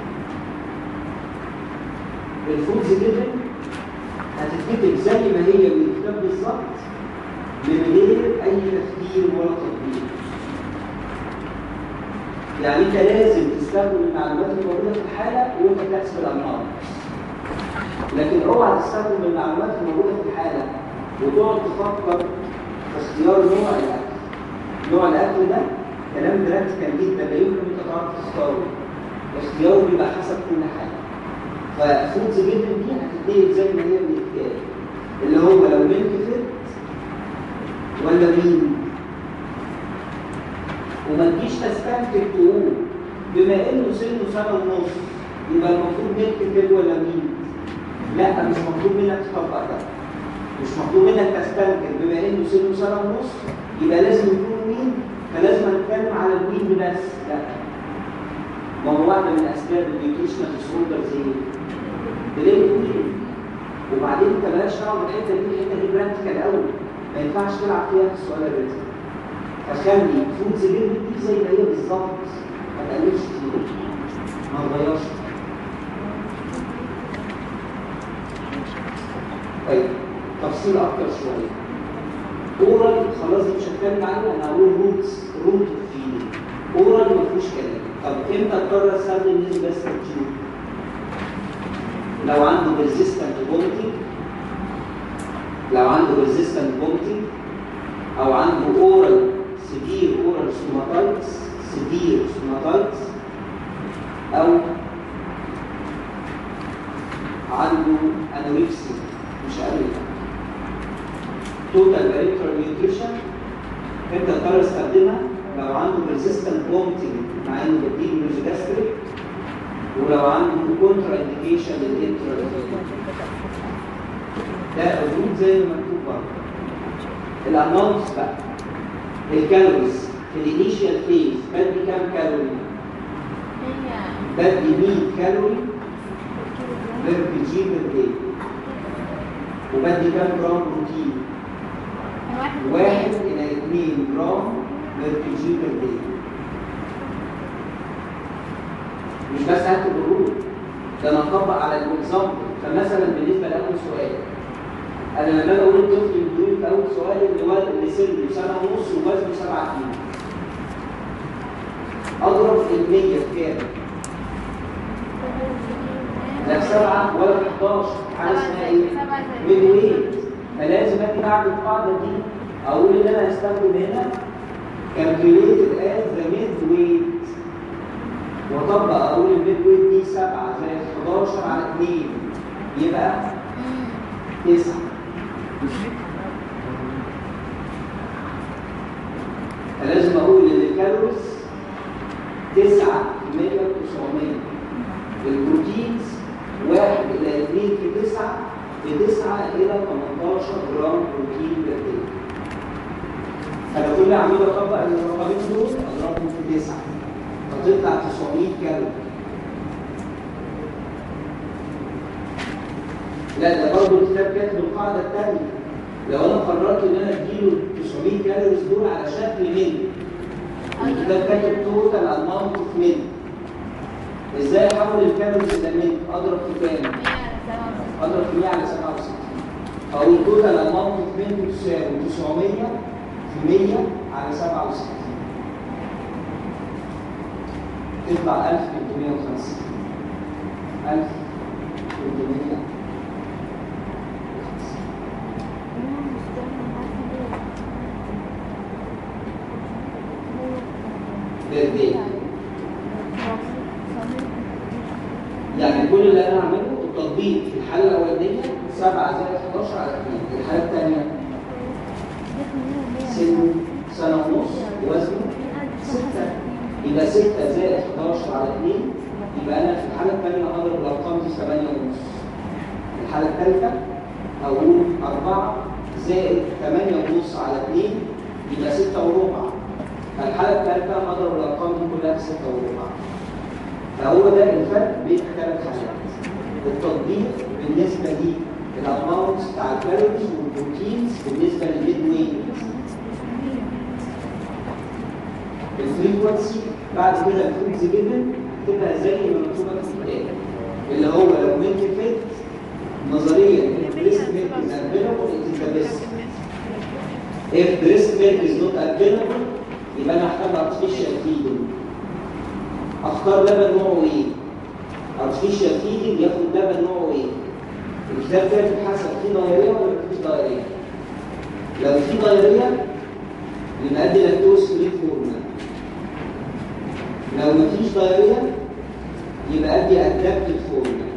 الفودز جيفن هتتكتب زي ما هي من الكتاب بالظبط من غير اي تفكير ولا تطبيق يعني انت لازم تستخدم المعلومات الموجوده في الحاله وانت بتحسب الانماط لكن اوعى تستخدم المعلومات الموجوده في الحاله وتقعد تفكر في اختيار نوع الاكل نوع الاكل ده كلام براكتيكال جدا لا يمكن انت تعرف تختاره اختياره بيبقى حسب كل حاجه ففودز جدا دي هتتنقل زي ما هي من الكتاب اللي هو لو ملك فت ولا مين وما تجيش تستنتج تقول بما انه سنه سنه ونص يبقى المفروض ملك فت ولا مين لا مش مطلوب منك تطبق ده مش مطلوب منك تستنتج بما انه سنه سنه ونص يبقى لازم يكون مين فلازم نتكلم على المين بس لا ما هو واحده من اسباب النيوتريشنال ديسوردر زي تلاقي مين وبعدين انت مالكش دعوه بالحته دي الحته دي براكتيكال قوي ما ينفعش تلعب فيها في السؤال الريتم فخلي فودز جيم دي زي ما هي بالظبط ما تقللش كتير ما تغيرش طيب تفصيل اكتر شويه اورال خلاص دي مش هتكلم عنه انا هقول روتس روت فيلينج اورال ما فيهوش كلام طب امتى اضطر استخدم نسبه ستاتيوب لو عنده ريزيستنت فوميتنج لو عنده ريزيستنت فوميتنج او عنده اورال سيفير اورال ستوماتايتس سيفير ستوماتايتس او عنده انوركسيا مش قادر توتال باريترال نيوتريشن انت تقدر تستخدمها لو عنده ريزيستنت فوميتنج مع انه بديله ريزيجاستريك ولو عنده كونترا انديكيشن للانترا ده موجود زي ما مكتوب بره الانونس بقى الكالوريز في الانيشال فيز بدي كام كالوري؟ بدي 100 كالوري بير بي جي بير داي وبدي كام جرام بروتين؟ واحد إلى 2 جرام بير بي جي بير داي مش بس هكتب الرول ده انا اطبق على الاكزامبل فمثلا بالنسبه لاول سؤال انا لما باجي اقول الطفل يدوني في اول سؤال اللي هو اللي سنه سنه ونص ووزنه 7 كيلو اضرب ال 100 في كام؟ لا في 7 ولا في 11 حاجه اسمها ايه؟ ميد ويت فلازم اجي بعد القاعده دي اقول ان انا هستخدم هنا calculated as the mid weight واطبق اقول الميد ويت دي 7 زائد 11 على 2 يبقى 9 فلازم اقول ان الكالوريز 9 100 900 البروتينز 1 الى 2 في 9 ب 9 الى 18 جرام بروتين بير داي فلو كل عمود اطبق الرقمين دول اضربهم في 9 فتطلع 900 كالوري لا ده برضه الكتاب كاتب القاعده الثانيه لو انا قررت ان انا اديله 900 كالوريز دول على شكل من الكتاب كاتب توتال اماونت اوف من ازاي احول الكالوريز الى من اضرب في كام؟ اضرب في 100 على 67 فاقول توتال اماونت اوف من تساوي 900 في 100 على 67 تطلع 1350 1350 بير داي يعني كل اللي انا اعمله التطبيق في الحاله الاولانيه 7 زائد 11 على 2 الحاله الثانيه سن سنه ونص وزنه 6 يبقى 6 زائد 11 على 2 يبقى انا في الحاله الثانيه اضرب الارقام دي 8 ونص الحاله الثالثه اقول 4 زائد 8 ونص على 2 يبقى 6 وربع فالحاله الثالثه اضرب الارقام دي كلها في 6 وربع فهو ده الفرق بين الثلاث حالات التطبيق بالنسبه لي الاماونت بتاع الكالوريز والبروتينز بالنسبه للميد ويت الفريكونسي بعد كده الفودز جدا تبقى زي ما مكتوبه في الكتاب اللي هو لو ميلك فيت نظريا البريست ميلك is available it is the best if breast milk is not available يبقى انا هحتاج artificial feeding اختار لبن نوعه ايه artificial feeding ياخد لبن نوعه ايه الكتاب ده بيتحسب فيه ضياريه ولا مفيش ضياريه لو في ضياريه يبقى ادي لاكتوز فري فورمولا لو مفيش ضياريه يبقى ادي ادابتد فورمولا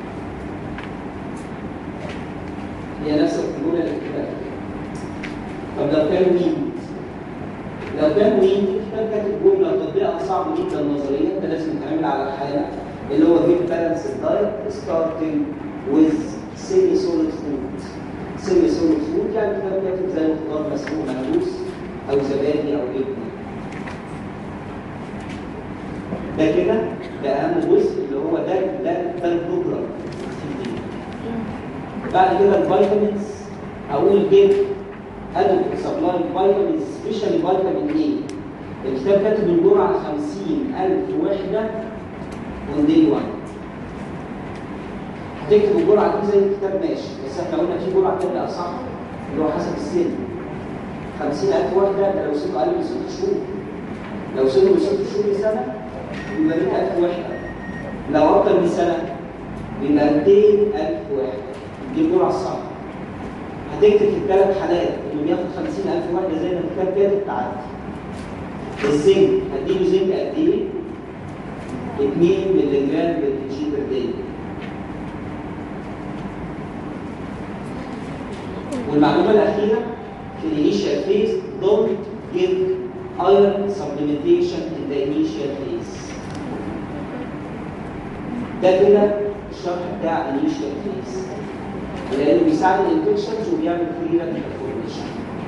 هي نفس الفورمولا اللي كتبتها طب لو كان وين لو كان وين الكتاب كاتب جمله تطبيقها صعب جدا نظريا ده لازم يتعمل على الحاله اللي هو جيب بالانس دايت ستارتنج ويز سيمي سوليد فود سيمي سوليد فود يعني كتاب كاتب زي خضار مسلوق مهروس او زبادي او جبنه ده كده ده اهم جزء اللي هو ده ده ده البروجرام بعد كده الفيتامينز اقول جيب ادوكت سبلاي فيتامينز سبيشالي فيتامين ايه الكتاب كاتب الجرعه 50000 وحده اون دي 1 هتكتب الجرعه دي زي الكتاب ماشي بس احنا قلنا في جرعه تانية اصح اللي هو حسب السن 50000 وحده ده لو سنه اقل من 6 شهور لو سنه من 6 شهور لسنه يبقى 100000 وحده لو اكتر من سنه يبقى 200000 وحده دي الجرعه الصح هتكتب في الثلاث حالات اللي بياخد 50000 وحده زي ما الكتاب كاتب تعدي الزنك هديله زنك قد ايه؟ 2 مللي جرام بالكيجي بير داي والمعلومه الاخيره في الانيشال فيز don't give iron supplementation in the initial phase ده كده الشرح بتاع الانيشال فيز لانه بيساعد الانفكشنز وبيعمل فري راديكال فورميشن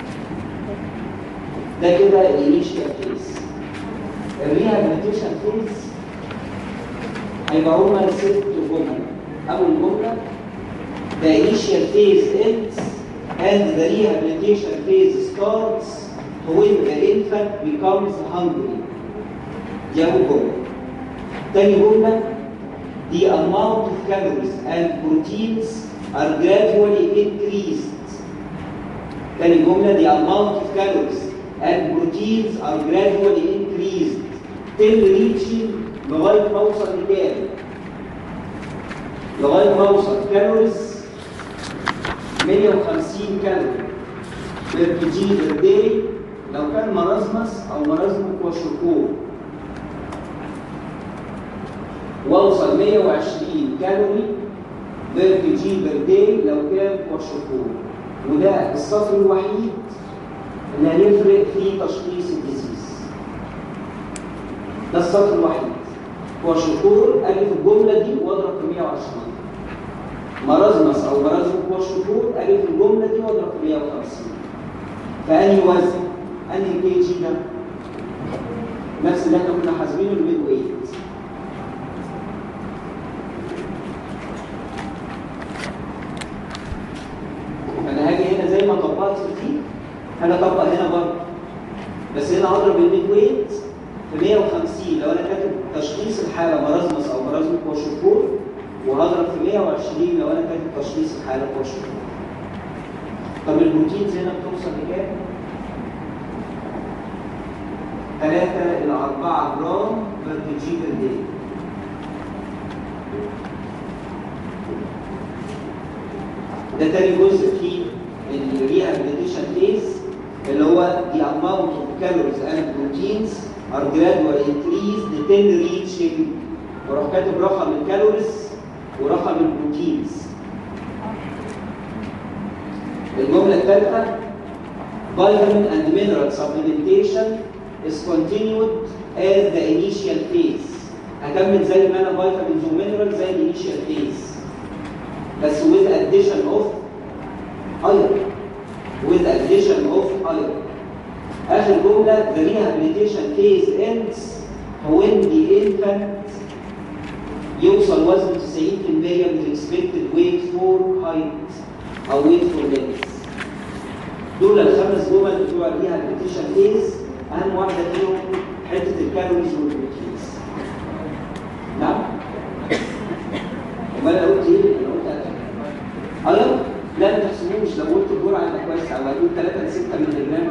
ده كده الانيشال فيز الريهابيليتيشن فيز هيبقى هما ست جمل اول جمله the initial phase ends and the rehabilitation phase starts when the infant becomes hungry دي اول جمله تاني جمله the amount of calories and proteins are gradually increased تاني جمله the amount of calories and proteins are gradually increased till reaching لغايه ما اوصل لكام؟ لغايه ما اوصل كالوريز 150 كالوري بير كي جي بير داي لو كان مرازمس او مرازم كواشوكور واوصل 120 كالوري بير كي جي بير داي لو كان كواشوكور وده السطر الوحيد اللي هيفرق في تشخيص الديزيز ده السطر الوحيد كواشوكور الف الجمله دي واضرب في 120 مرازمس او مرازم كواشوكور الف الجمله دي واضرب في 150 فانهي وزن انهي كي جي ده نفس اللي احنا كنا حاسبينه الميد ويت فانا هاجي هنا زي ما طبقت في دي انا اطبق هنا برضه بس هنا هضرب الميد ويت في 150 لو انا كاتب تشخيص الحاله مرازمس او مرازم كواشوكور وهضرب في 120 لو انا كاتب تشخيص الحاله كواشوكور طب البروتينز هنا بتوصل لكام؟ 3 إلى 4 جرام بر كي بر داي ده تاني جزء في الريهابيليتيشن فيز اللي هو the amount of calories and proteins are gradually increased till reaching وراح كاتب رقم الكالوريز ورقم البروتينز الجملة الثالثة vitamin and mineral supplementation is continued as the initial phase هكمل زي ما انا vitamins ومينرال زي الانيشال phase بس with addition of iron with addition of iron آخر جملة the rehabilitation phase ends when the infant يوصل وزنه 90% من expected weight for height أو weight for length دول الخمس جمل بتوع الريهابيليتيشن فيز أهم واحدة فيهم حتة الكالوريز والبروتينز نعم امال انا قلت ايه؟ انا قلت ايوه لا ما تحسبوش لو قلت الجرعه يبقى كويس او هتقول 3 ل 6 مللي جرام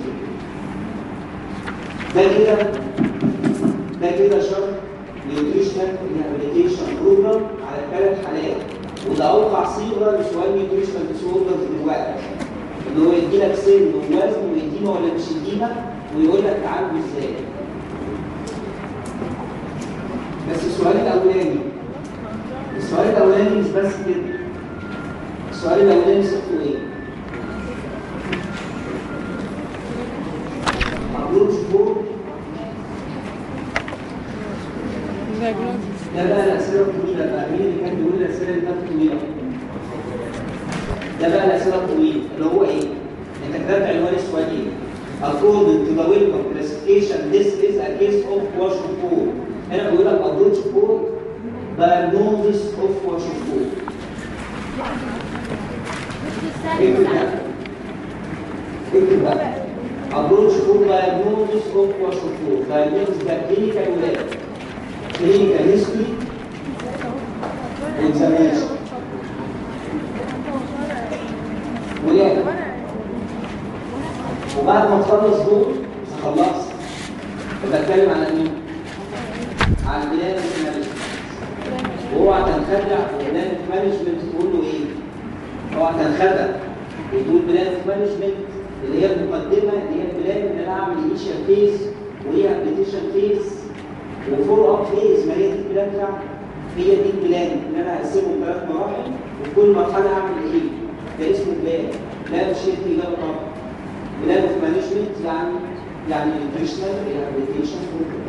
ده كده ده كده شرط نيوتريشنال ريهابيليتيشن بروجرام على ثلاث حالات وده اوقع صيغه لسؤال نيوتريشنال ديسوردرز دلوقتي ان هو يدي لك سن ووزن ويدينا ولا مش يدينا ويقول لك تعالجه ازاي بس السؤال الاولاني السؤال الاولاني مش بس كده السؤال الاولاني صفته ايه؟ ابروتش فور ده بقى الاسئله الطويله بقى مين اللي كان بيقول الاسئله اللي كانت طويله؟ ده بقى الاسئله الطويله اللي هو ايه؟ انت كتبت عنوان السؤال ايه؟ According to the welcome classification, this is a case of kwashiorkor. هنا بيقول لك approach for diagnosis of kwashiorkor. اكتب ده. اكتب بقى. Approach for diagnosis of kwashiorkor. Diagnosis ده clinical ولا clinical history examination. ولاد وبعد ما تخلص دول خلصت بتكلم على مين؟ على البلاد مانجمنت واوعى تنخدع بلاد مانجمنت تقول له ايه؟ اوعى تنخدع وتقول بلاد مانجمنت اللي هي المقدمه اللي هي البلاد ان انا اعمل انيشال فيز وريهابيليتيشن فيز وفولو اب فيز ما هي دي البلاد بتاعتي هي دي البلاد ان انا اقسمهم ثلاث مراحل وفي كل مرحله اعمل ايه؟ ده اسمه بلاد لا مش هي اجابه طبعا بلان اوف مانجمنت يعني يعني نيوتريشنال ريهابيليتيشن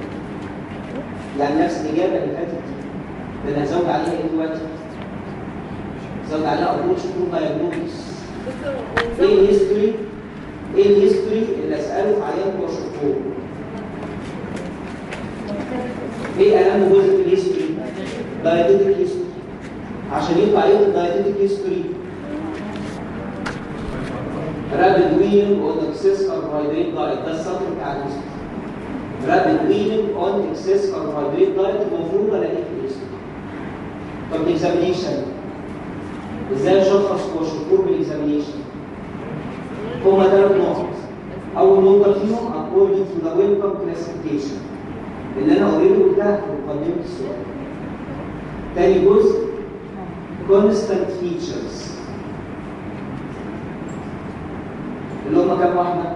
يعني نفس الاجابه اللي فاتت دي ده انا هزود عليها ايه دلوقتي؟ هزود عليها ابروتش تو دايجنوستس ايه الهيستوري؟ ايه الهيستوري اللي اساله في عيان واشوفه؟ ايه اهم جزء في الهيستوري؟ دايتيتك هيستوري عشان يطلع ايه الدايتيتك هيستوري؟ rapid weaning on excess carbohydrate diet ده السطر بتاع الاسم rapid weaning on excess carbohydrate diet المفروض الاقيه في الاسم طب الاكزامينيشن ازاي اشخص واشكور بالاكزامينيشن هما ثلاث نقط اول نقطه فيهم according to the welcome classification اللي انا اوريدي قلتها في مقدمه السؤال تاني جزء constant features اللي هم كام واحدة؟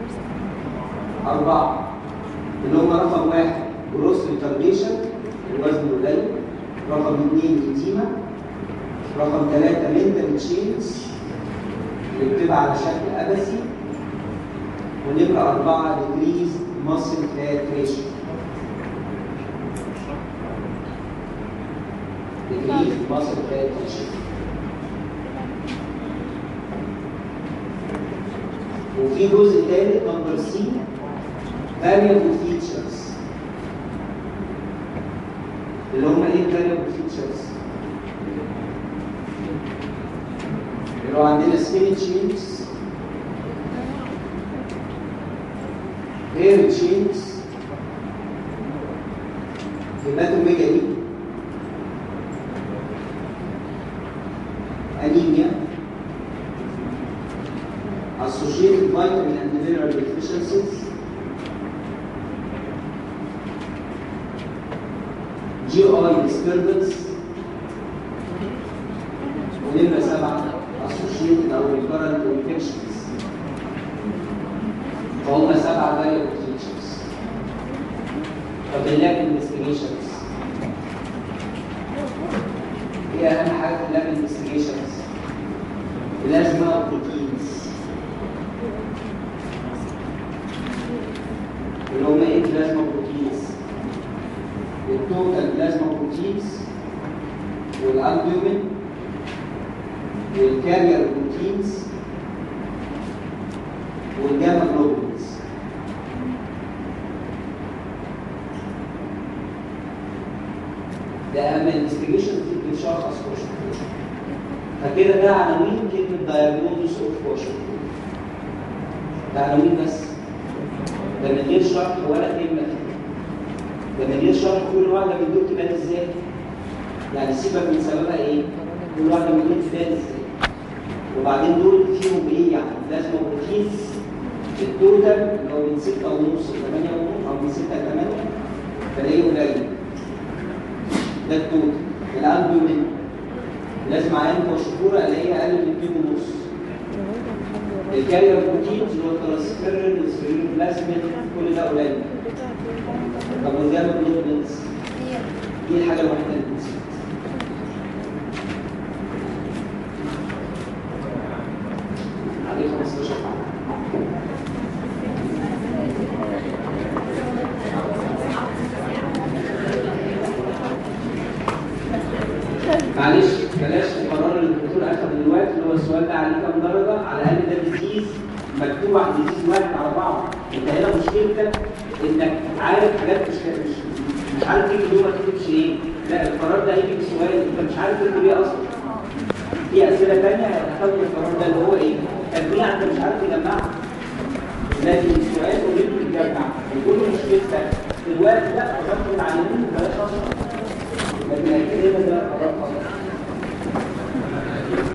أربعة اللي هم رقم واحد جروس ريتارديشن الوزن قليل رقم اثنين إتيما رقم ثلاثة منتال تشينز اللي بتبقى على شكل أبسي ونمرة أربعة ديجريز ماسل فات ريشيو ديجريز ماسل فات ريشيو وفي جزء ثالث نمبر سي variable features اللي هم ايه variable features اللي هو عندنا skin changes hair changes hepatomegaly anemia associated vitamin and mineral deficiencies جي اي disturbance ونمرة سبعة associated أو recurrent infections فهم سبعة variable features طب اللاب investigations ايه أهم حاجة في اللاب investigations؟ بلازما بروتينز اللي هم ايه بلازما بروتينز؟ التوتال بلازما بروتينز والالبومين والكارير بروتينز والجاما جلوبولينز ده اهم انفستيجيشن في بتشخص كوشن فكده ده عناوين كلمه دايجنوزس اوف كوشن ده عناوين بس ده من غير شرح ولا كلمه كده ده من غير شرح كل واحده من دول تبان ازاي يعني سيبك من سببها ايه كل واحده من دول تبان ازاي وبعدين دول فيهم ايه يعني لازم بروتينز التوتال اللي هو من 6 ونص ل 8 ونص او من 6 ل 8 فلاقيه قليل ده التوتال الالبومين لازم عيان مشهوره الاقيه اقل من 2 ونص الكارير بروتينز اللي هو الترانسفيرين والسيرين بلازمين كل ده قليل طب والجاما جلوبولينز دي الحاجه الوحيده اللي بتزيد عليه 15 معلش بلاش القرار اللي الدكتور اخذ دلوقتي اللي هو السؤال ده عليه كام درجه على الاقل ده ديزيز مكتوب على ديزيز واحد على بعض انت هنا مشكلتك انك عارف حاجات مش مش مش عارف تكتب ايه وما تكتبش ايه لا القرار ده هيجي بسؤال انت مش عارف تكتب ايه اصلا في اسئله ثانيه هتاخد القرار ده اللي هو ايه تجميع انت مش عارف تجمعها لكن السؤال اوريدي بتجمع وكل مشكلتك دلوقتي لا